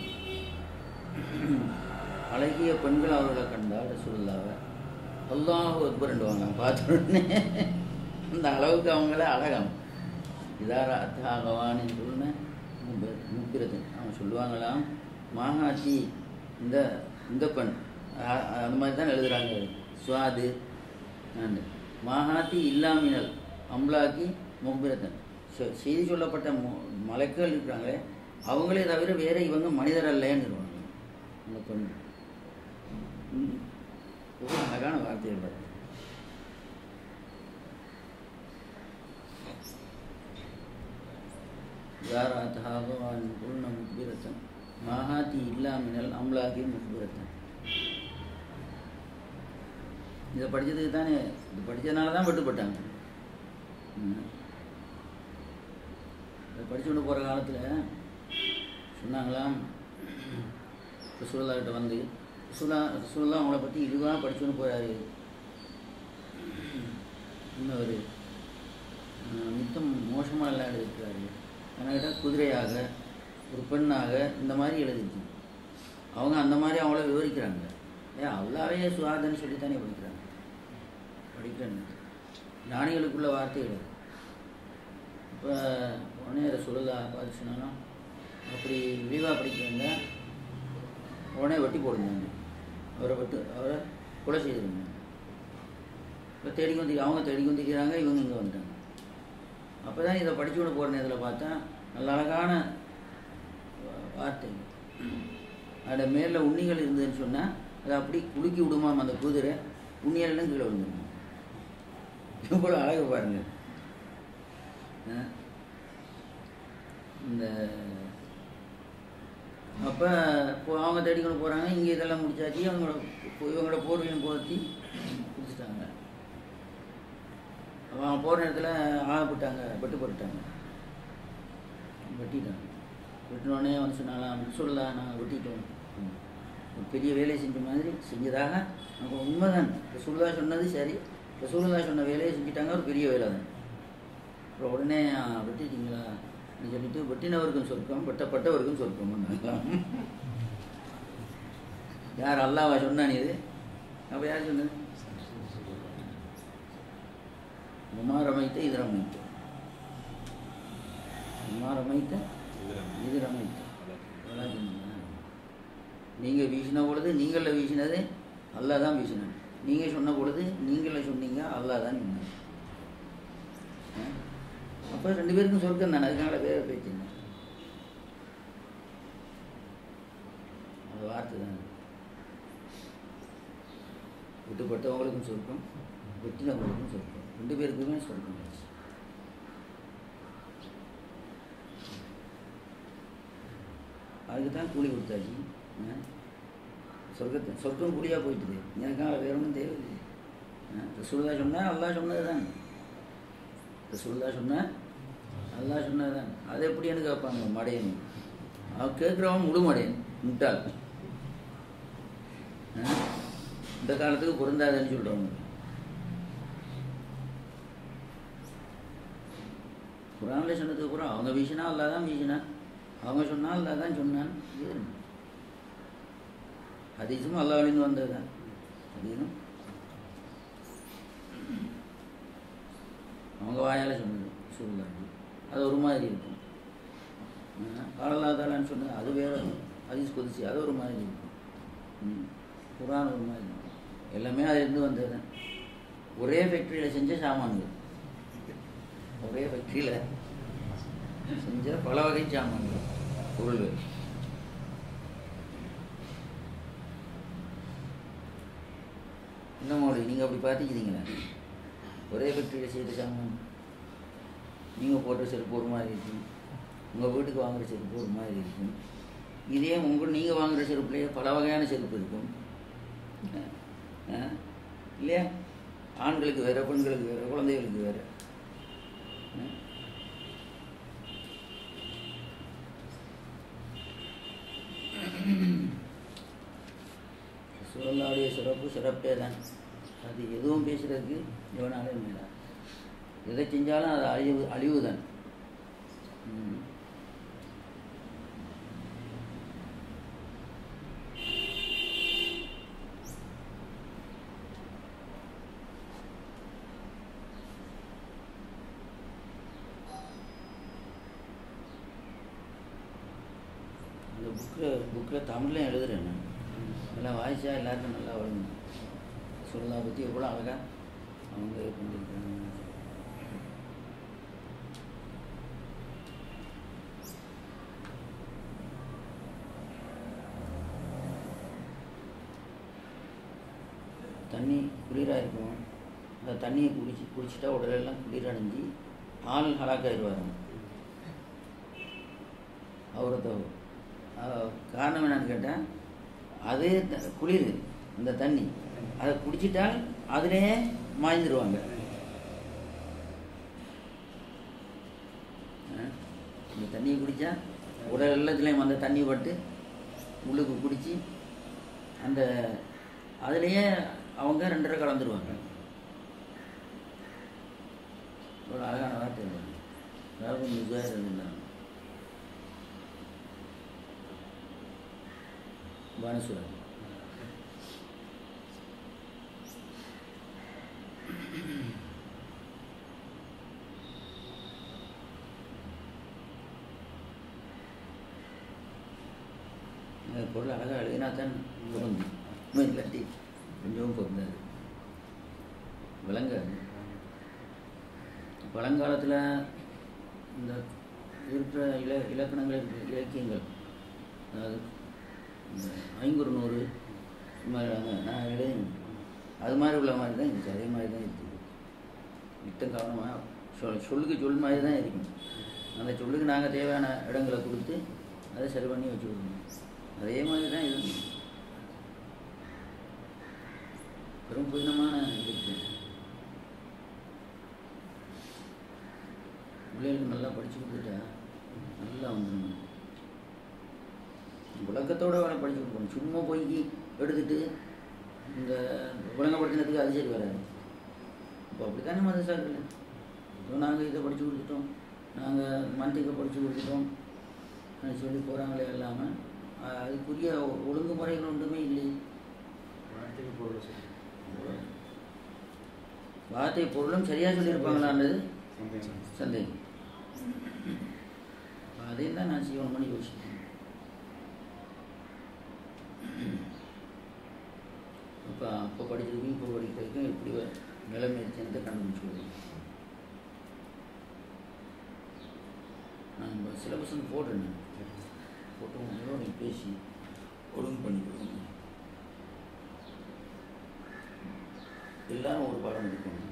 S1: அழகிய பெண்கள் அவர்களை கண்டால் ரசூலுல்லாவை அல்லாஹ் அக்பர்ண்டுவாங்க பார்த்த உடனே அந்த அளவுக்கு அவங்கள அழகாம் இதாராத்தா கவானின் குல்ன முக்பிரதன் அவன் சொல்லுவாங்களாம் மாகாட்சி இந்த இந்த பெண் அ- அந்த மாதிரி தான் எழுதுறாங்க சுவாது ஆண்டு. மாகாத்தி இல்லாமினல் அம்லாக்கி மும்பிரத்தன் செ- செய்தி சொல்லப்பட்ட மு- மலக்குகள் இருக்கிறாங்களே அவங்களே தவிர வேற இவங்க மனிதர் அல்லன்னு சொல்லுவாங்க அந்த பெண் ம். எவ்வளவு அழகான வார்த்தைகள் பாருங்க. ஜாராத் ஹாகவான் குல்ன முக்பிரத்தன் மாஹாத்தி இல்லா மினல் அம்லாகி முக்பிரத்தன் இதை படித்ததுக்கு தானே இது படித்ததுனால தான் வெட்டுப்பட்டாங்க ம். படிச்சுட்டு போகிற காலத்தில் சொன்னாங்களாம் ரசூல்லாக்கிட்ட வந்து ரசூலா ரசூல்லா அவங்கள பற்றி இதுவாக படிச்சுன்னு போகிறாரு இன்னொரு மித்தம் மோசமாக எல்லாம் எழுதியிருக்கிறாரு என்கிட்ட குதிரையாக ஒரு பெண்ணாக இந்த மாதிரி எழுதிருக்கு அவங்க அந்த மாதிரி அவங்கள விவரிக்கிறாங்க ஏன் அல்லாவே சுவாதன்னு சொல்லி தானே படிக்கிறாங்க படிக்கிறேன்னு ஞானிகளுக்குள்ள வார்த்தைகள் இப்போ உடனே ரசூலுல்லா பார்த்து சொன்னாலும் அப்படி விரிவாக படிக்கிறவங்க உடனே வெட்டி போடுங்க அவரை வெட்டு அவரை கொலை செய்திருங்க இப்போ தேடி வந்து அவங்க தேடி வந்துக்கிறாங்க இவங்க இங்கே வந்துட்டாங்க அப்போ தான் இதை படிச்சு விட போகிற நேரத்தில் பார்த்தா நல்ல அழகான வா- வார்த்தை அதில் மேலே உண்ணிகள் இருந்ததுன்னு சொன்னால் அதை அப்படி குலுக்கி விடுமாம் அந்த குதிரை உண்ணியெல்லாம் கீழே விழுந்துருமா இவ்வளோ அழகு பாருங்க ஆ? இந்த அப்போ இப்போ அவங்க தேடிக்கொண்டு போகிறாங்க இங்கே இதெல்லாம் முடிச்சாச்சு அவங்களோட இப்போ இவங்களோட போர்வையும் போத்தி கொடுத்துட்டாங்க அப்ப அவங்க போகிற நேரத்தில் ஆகப்பட்டாங்க வெட்டு போட்டுட்டாங்க வெட்டிட்டாங்க வெட்டினோடனே வந்து சொன்னாலாம் சொல்லலாம் நாங்கள் வெட்டிட்டோம் ம். ஒரு பெரிய வேலையை செஞ்ச மாதிரி செஞ்சதாக நமக்கு உண்மைதான் ரசூலுல்லா சொன்னது சரி ரசூலுல்லா சொன்ன வேலையை செஞ்சுட்டாங்க ஒரு பெரிய வேலை தான் அப்புறம் உடனே "ஆ, வெட்டிட்டீங்களா அப்படின்னு சொல்லிட்டு வெட்டினவருக்கும் சொர்க்கம் வெட்டப்பட்டவருக்கும் சொர்க்கம் யார் அல்லாவா சொன்னான் இது அப்போ யார் சொன்னது உமாரமைத்த இது ரமைத்த உமாரமைத்த இது ரமைத்த நீங்கள் வீசின பொழுது நீங்களில் வீசினது அல்லாஹ் தான் வீசினான் நீங்கள் சொன்ன பொழுது நீங்கள சொன்னீங்க அல்லாஹ் தான் சொன்னாங்க அப்போ ரெண்டு பேருக்கும் சொர்க்கம் தானே அதுக்காக வேற பேச்சுங்க அந்த வார்த்தை தான் விட்டுப்பட்டவங்களுக்கும் சொர்க்கம் வெட்டினவங்களுக்கும் சொர்க்கம் ரெண்டு பேருக்குமே சொர்க்கம் அதுக்கு தான் கூலி கொடுத்தாச்சு ஆ? சொர்க்கத்தை சொர்க்கம் கூலியாக போயிட்டுது எனக்காக வேற ஒன்றும் தேவையில்லை ரசூல்லா சொன்னால் அல்லாஹ் சொன்னது தான் ரசூல்லா சொன்னால் அல்லாஹ் சொன்னது தான் அதை எப்படி எனக்கு கேட்பாங்க மடையன் அவன் கேட்குறவன் முழு மடையன் முட்டாள் ஆ? இந்த காலத்துக்கு பொருந்தாதுன்னு சொல்கிறவங்க குரானில் சொன்னதுக்கு அப்புறம் அவங்க வீசினா அல்லா தான் வீசினா அவங்க சொன்னா அல்லா தான் சொன்னான் இது என்ன? ஹதீஸும் அல்லாவிலிருந்து வந்தது தான் ஹதீஸும் அவங்க வாயால் சொன்னது சொல்லுவாங்க அது ஒரு மாதிரி இருக்கும் காலலாதாலான்னு சொன்னது அது வேற ஹதீஸ் கொதிச்சு அது ஒரு மாதிரி இருக்கும் ம். குரான் ஒரு மாதிரி இருக்கும் எல்லாமே அதுலேருந்து வந்தது தான் ஒரே ஃபேக்ட்ரியில் செஞ்ச சாமான்கள் ஒரே ஃபேக்ட்ரியில் செஞ்ச பல வகை சாமான்கள் பொருள்கள் என்ன மோடி நீங்கள் அப்படி பார்த்துக்கிறீங்களா ஒரே ஃபேக்ட்ரியில் செய்த சாமான் நீங்கள் போட்ட செருப்பு ஒரு மாதிரி இருக்கும் உங்கள் வீட்டுக்கு வாங்குற செருப்பு ஒரு மாதிரி இருக்கும் இதே உங்கள் நீங்கள் வாங்குற செருப்புலேயே பல வகையான செருப்பு இருக்கும் ஆ? இல்லையா ஆண்களுக்கு வேற பெண்களுக்கு வேற குழந்தைகளுக்கு வேற ஆ? சுரல்லாவுடைய சிறப்பு சிறப்பே தான் அது எதுவும் பேசுறதுக்கு இவனாலே மேலா எதை செஞ்சாலும் அது அழிவு அழிவு தான் ம். இந்த புக்கில் புக்கில் தமிழ்லையும் எழுதுறேன் நான் எல்லாம் வாய்ச்சா எல்லாருக்கும் நல்லா வரும் சொல்லா பற்றி எவ்வளோ அழகாக அவங்க இது பண்ணியிருக்காங்க தண்ணி குளிராக இருக்கும் அந்த தண்ணியை குடிச்சு குடிச்சிட்டா உடலெல்லாம் குளிரடைஞ்சு ஆள் ஹலாக்காயிருவாங்க அவரை தவிர அஹ் காரணம் என்னன்னு கேட்டால் அதே த- குளிர் அந்த தண்ணி அதை குடிச்சிட்டால் அதிலேயே மாய்ந்துருவாங்க அஹ் தண்ணியை குடித்தா உடல் எல்லாத்துலேயும் அந்த தண்ணி பட்டு உள்ளுக்கு குடித்து அந்த அதுலேயே அவங்க ரெண்டரை கலந்துருவாங்க ஒரு அழகான வார்த்தை அது. அதாவது மிகுவார் இருந்தாங்க பானசுவரன் அந்த பொருள் அழகாக எழுதினா தான் பொருந்தும் இல்லாட்டி கொஞ்சம் பொருந்தாது விளங்காது பழங்காலத்தில் இந்த இருக்கிற இல இலக்கணங்கள் இருக்கு, இலக்கியங்கள் அதாவது இந்த ஐங்குறு நூறு இது மாதிரி நாங்கள் நான் எழுதினேன் அது மாதிரி உள்ள மாதிரி தான் இருந்துச்சு அதே மாதிரி தான் இருக்குது மித்தம் கவனமாக சொல் சொல்லுக்கு சொல் மாதிரி தான் இருக்கும் அந்த சொல்லுக்கு நாங்கள் தேவையான இடங்களை கொடுத்து அதை சரி பண்ணி வச்சு கொடுக்கணும் அதே மாதிரி தான் இது பெரும் புதினமான இது இருக்குது பிள்ளைகளுக்கு நல்லா படித்து கொடுத்துட்டா நல்லா வந்துடும் விளக்கத்தோட வேலை படித்து கொடுக்கணும் சும்மா போய் எடுத்துட்டு இந்த விளங்கப்படுத்தினதுக்கு அது சரி வராது இப்போ அப்படி தானே மதசாக்கள் இப்போ நாங்கள் இதை படித்து கொடுத்துட்டோம் நாங்கள் மந்திரிக்கை படித்து கொடுத்துட்டோம் அது சொல்லி போகிறாங்களே இல்லாமல் அதுக்குரிய ஒழுங்குமுறைகள் ஒன்றுமே இல்லையே
S3: வார்த்தைக்கு பொருள் சொல்லி
S1: வார்த்தை பொருளும் சரியாக சொல்லியிருப்பாங்களான்றது
S3: சந்தேகம்
S1: சந்தேகம் அதையும் தான் நான் செய்யணும் பண்ணி யோசிக்கிறேன் இப்போ அப்போ படிச்சதுக்கும் இப்போ படிக்கிறதுக்கும் எப்படி வ- நிலைமை சேர்ந்து கண்டுபிடிச்சு நான் இப்போ சிலபஸ் வந்து போடுறேன் போட்டு உங்களோட நீ பேசி ஒழுங்கு பண்ணி கொடுங்க எல்லாரும் ஒரு பாடம் எடுக்கணும்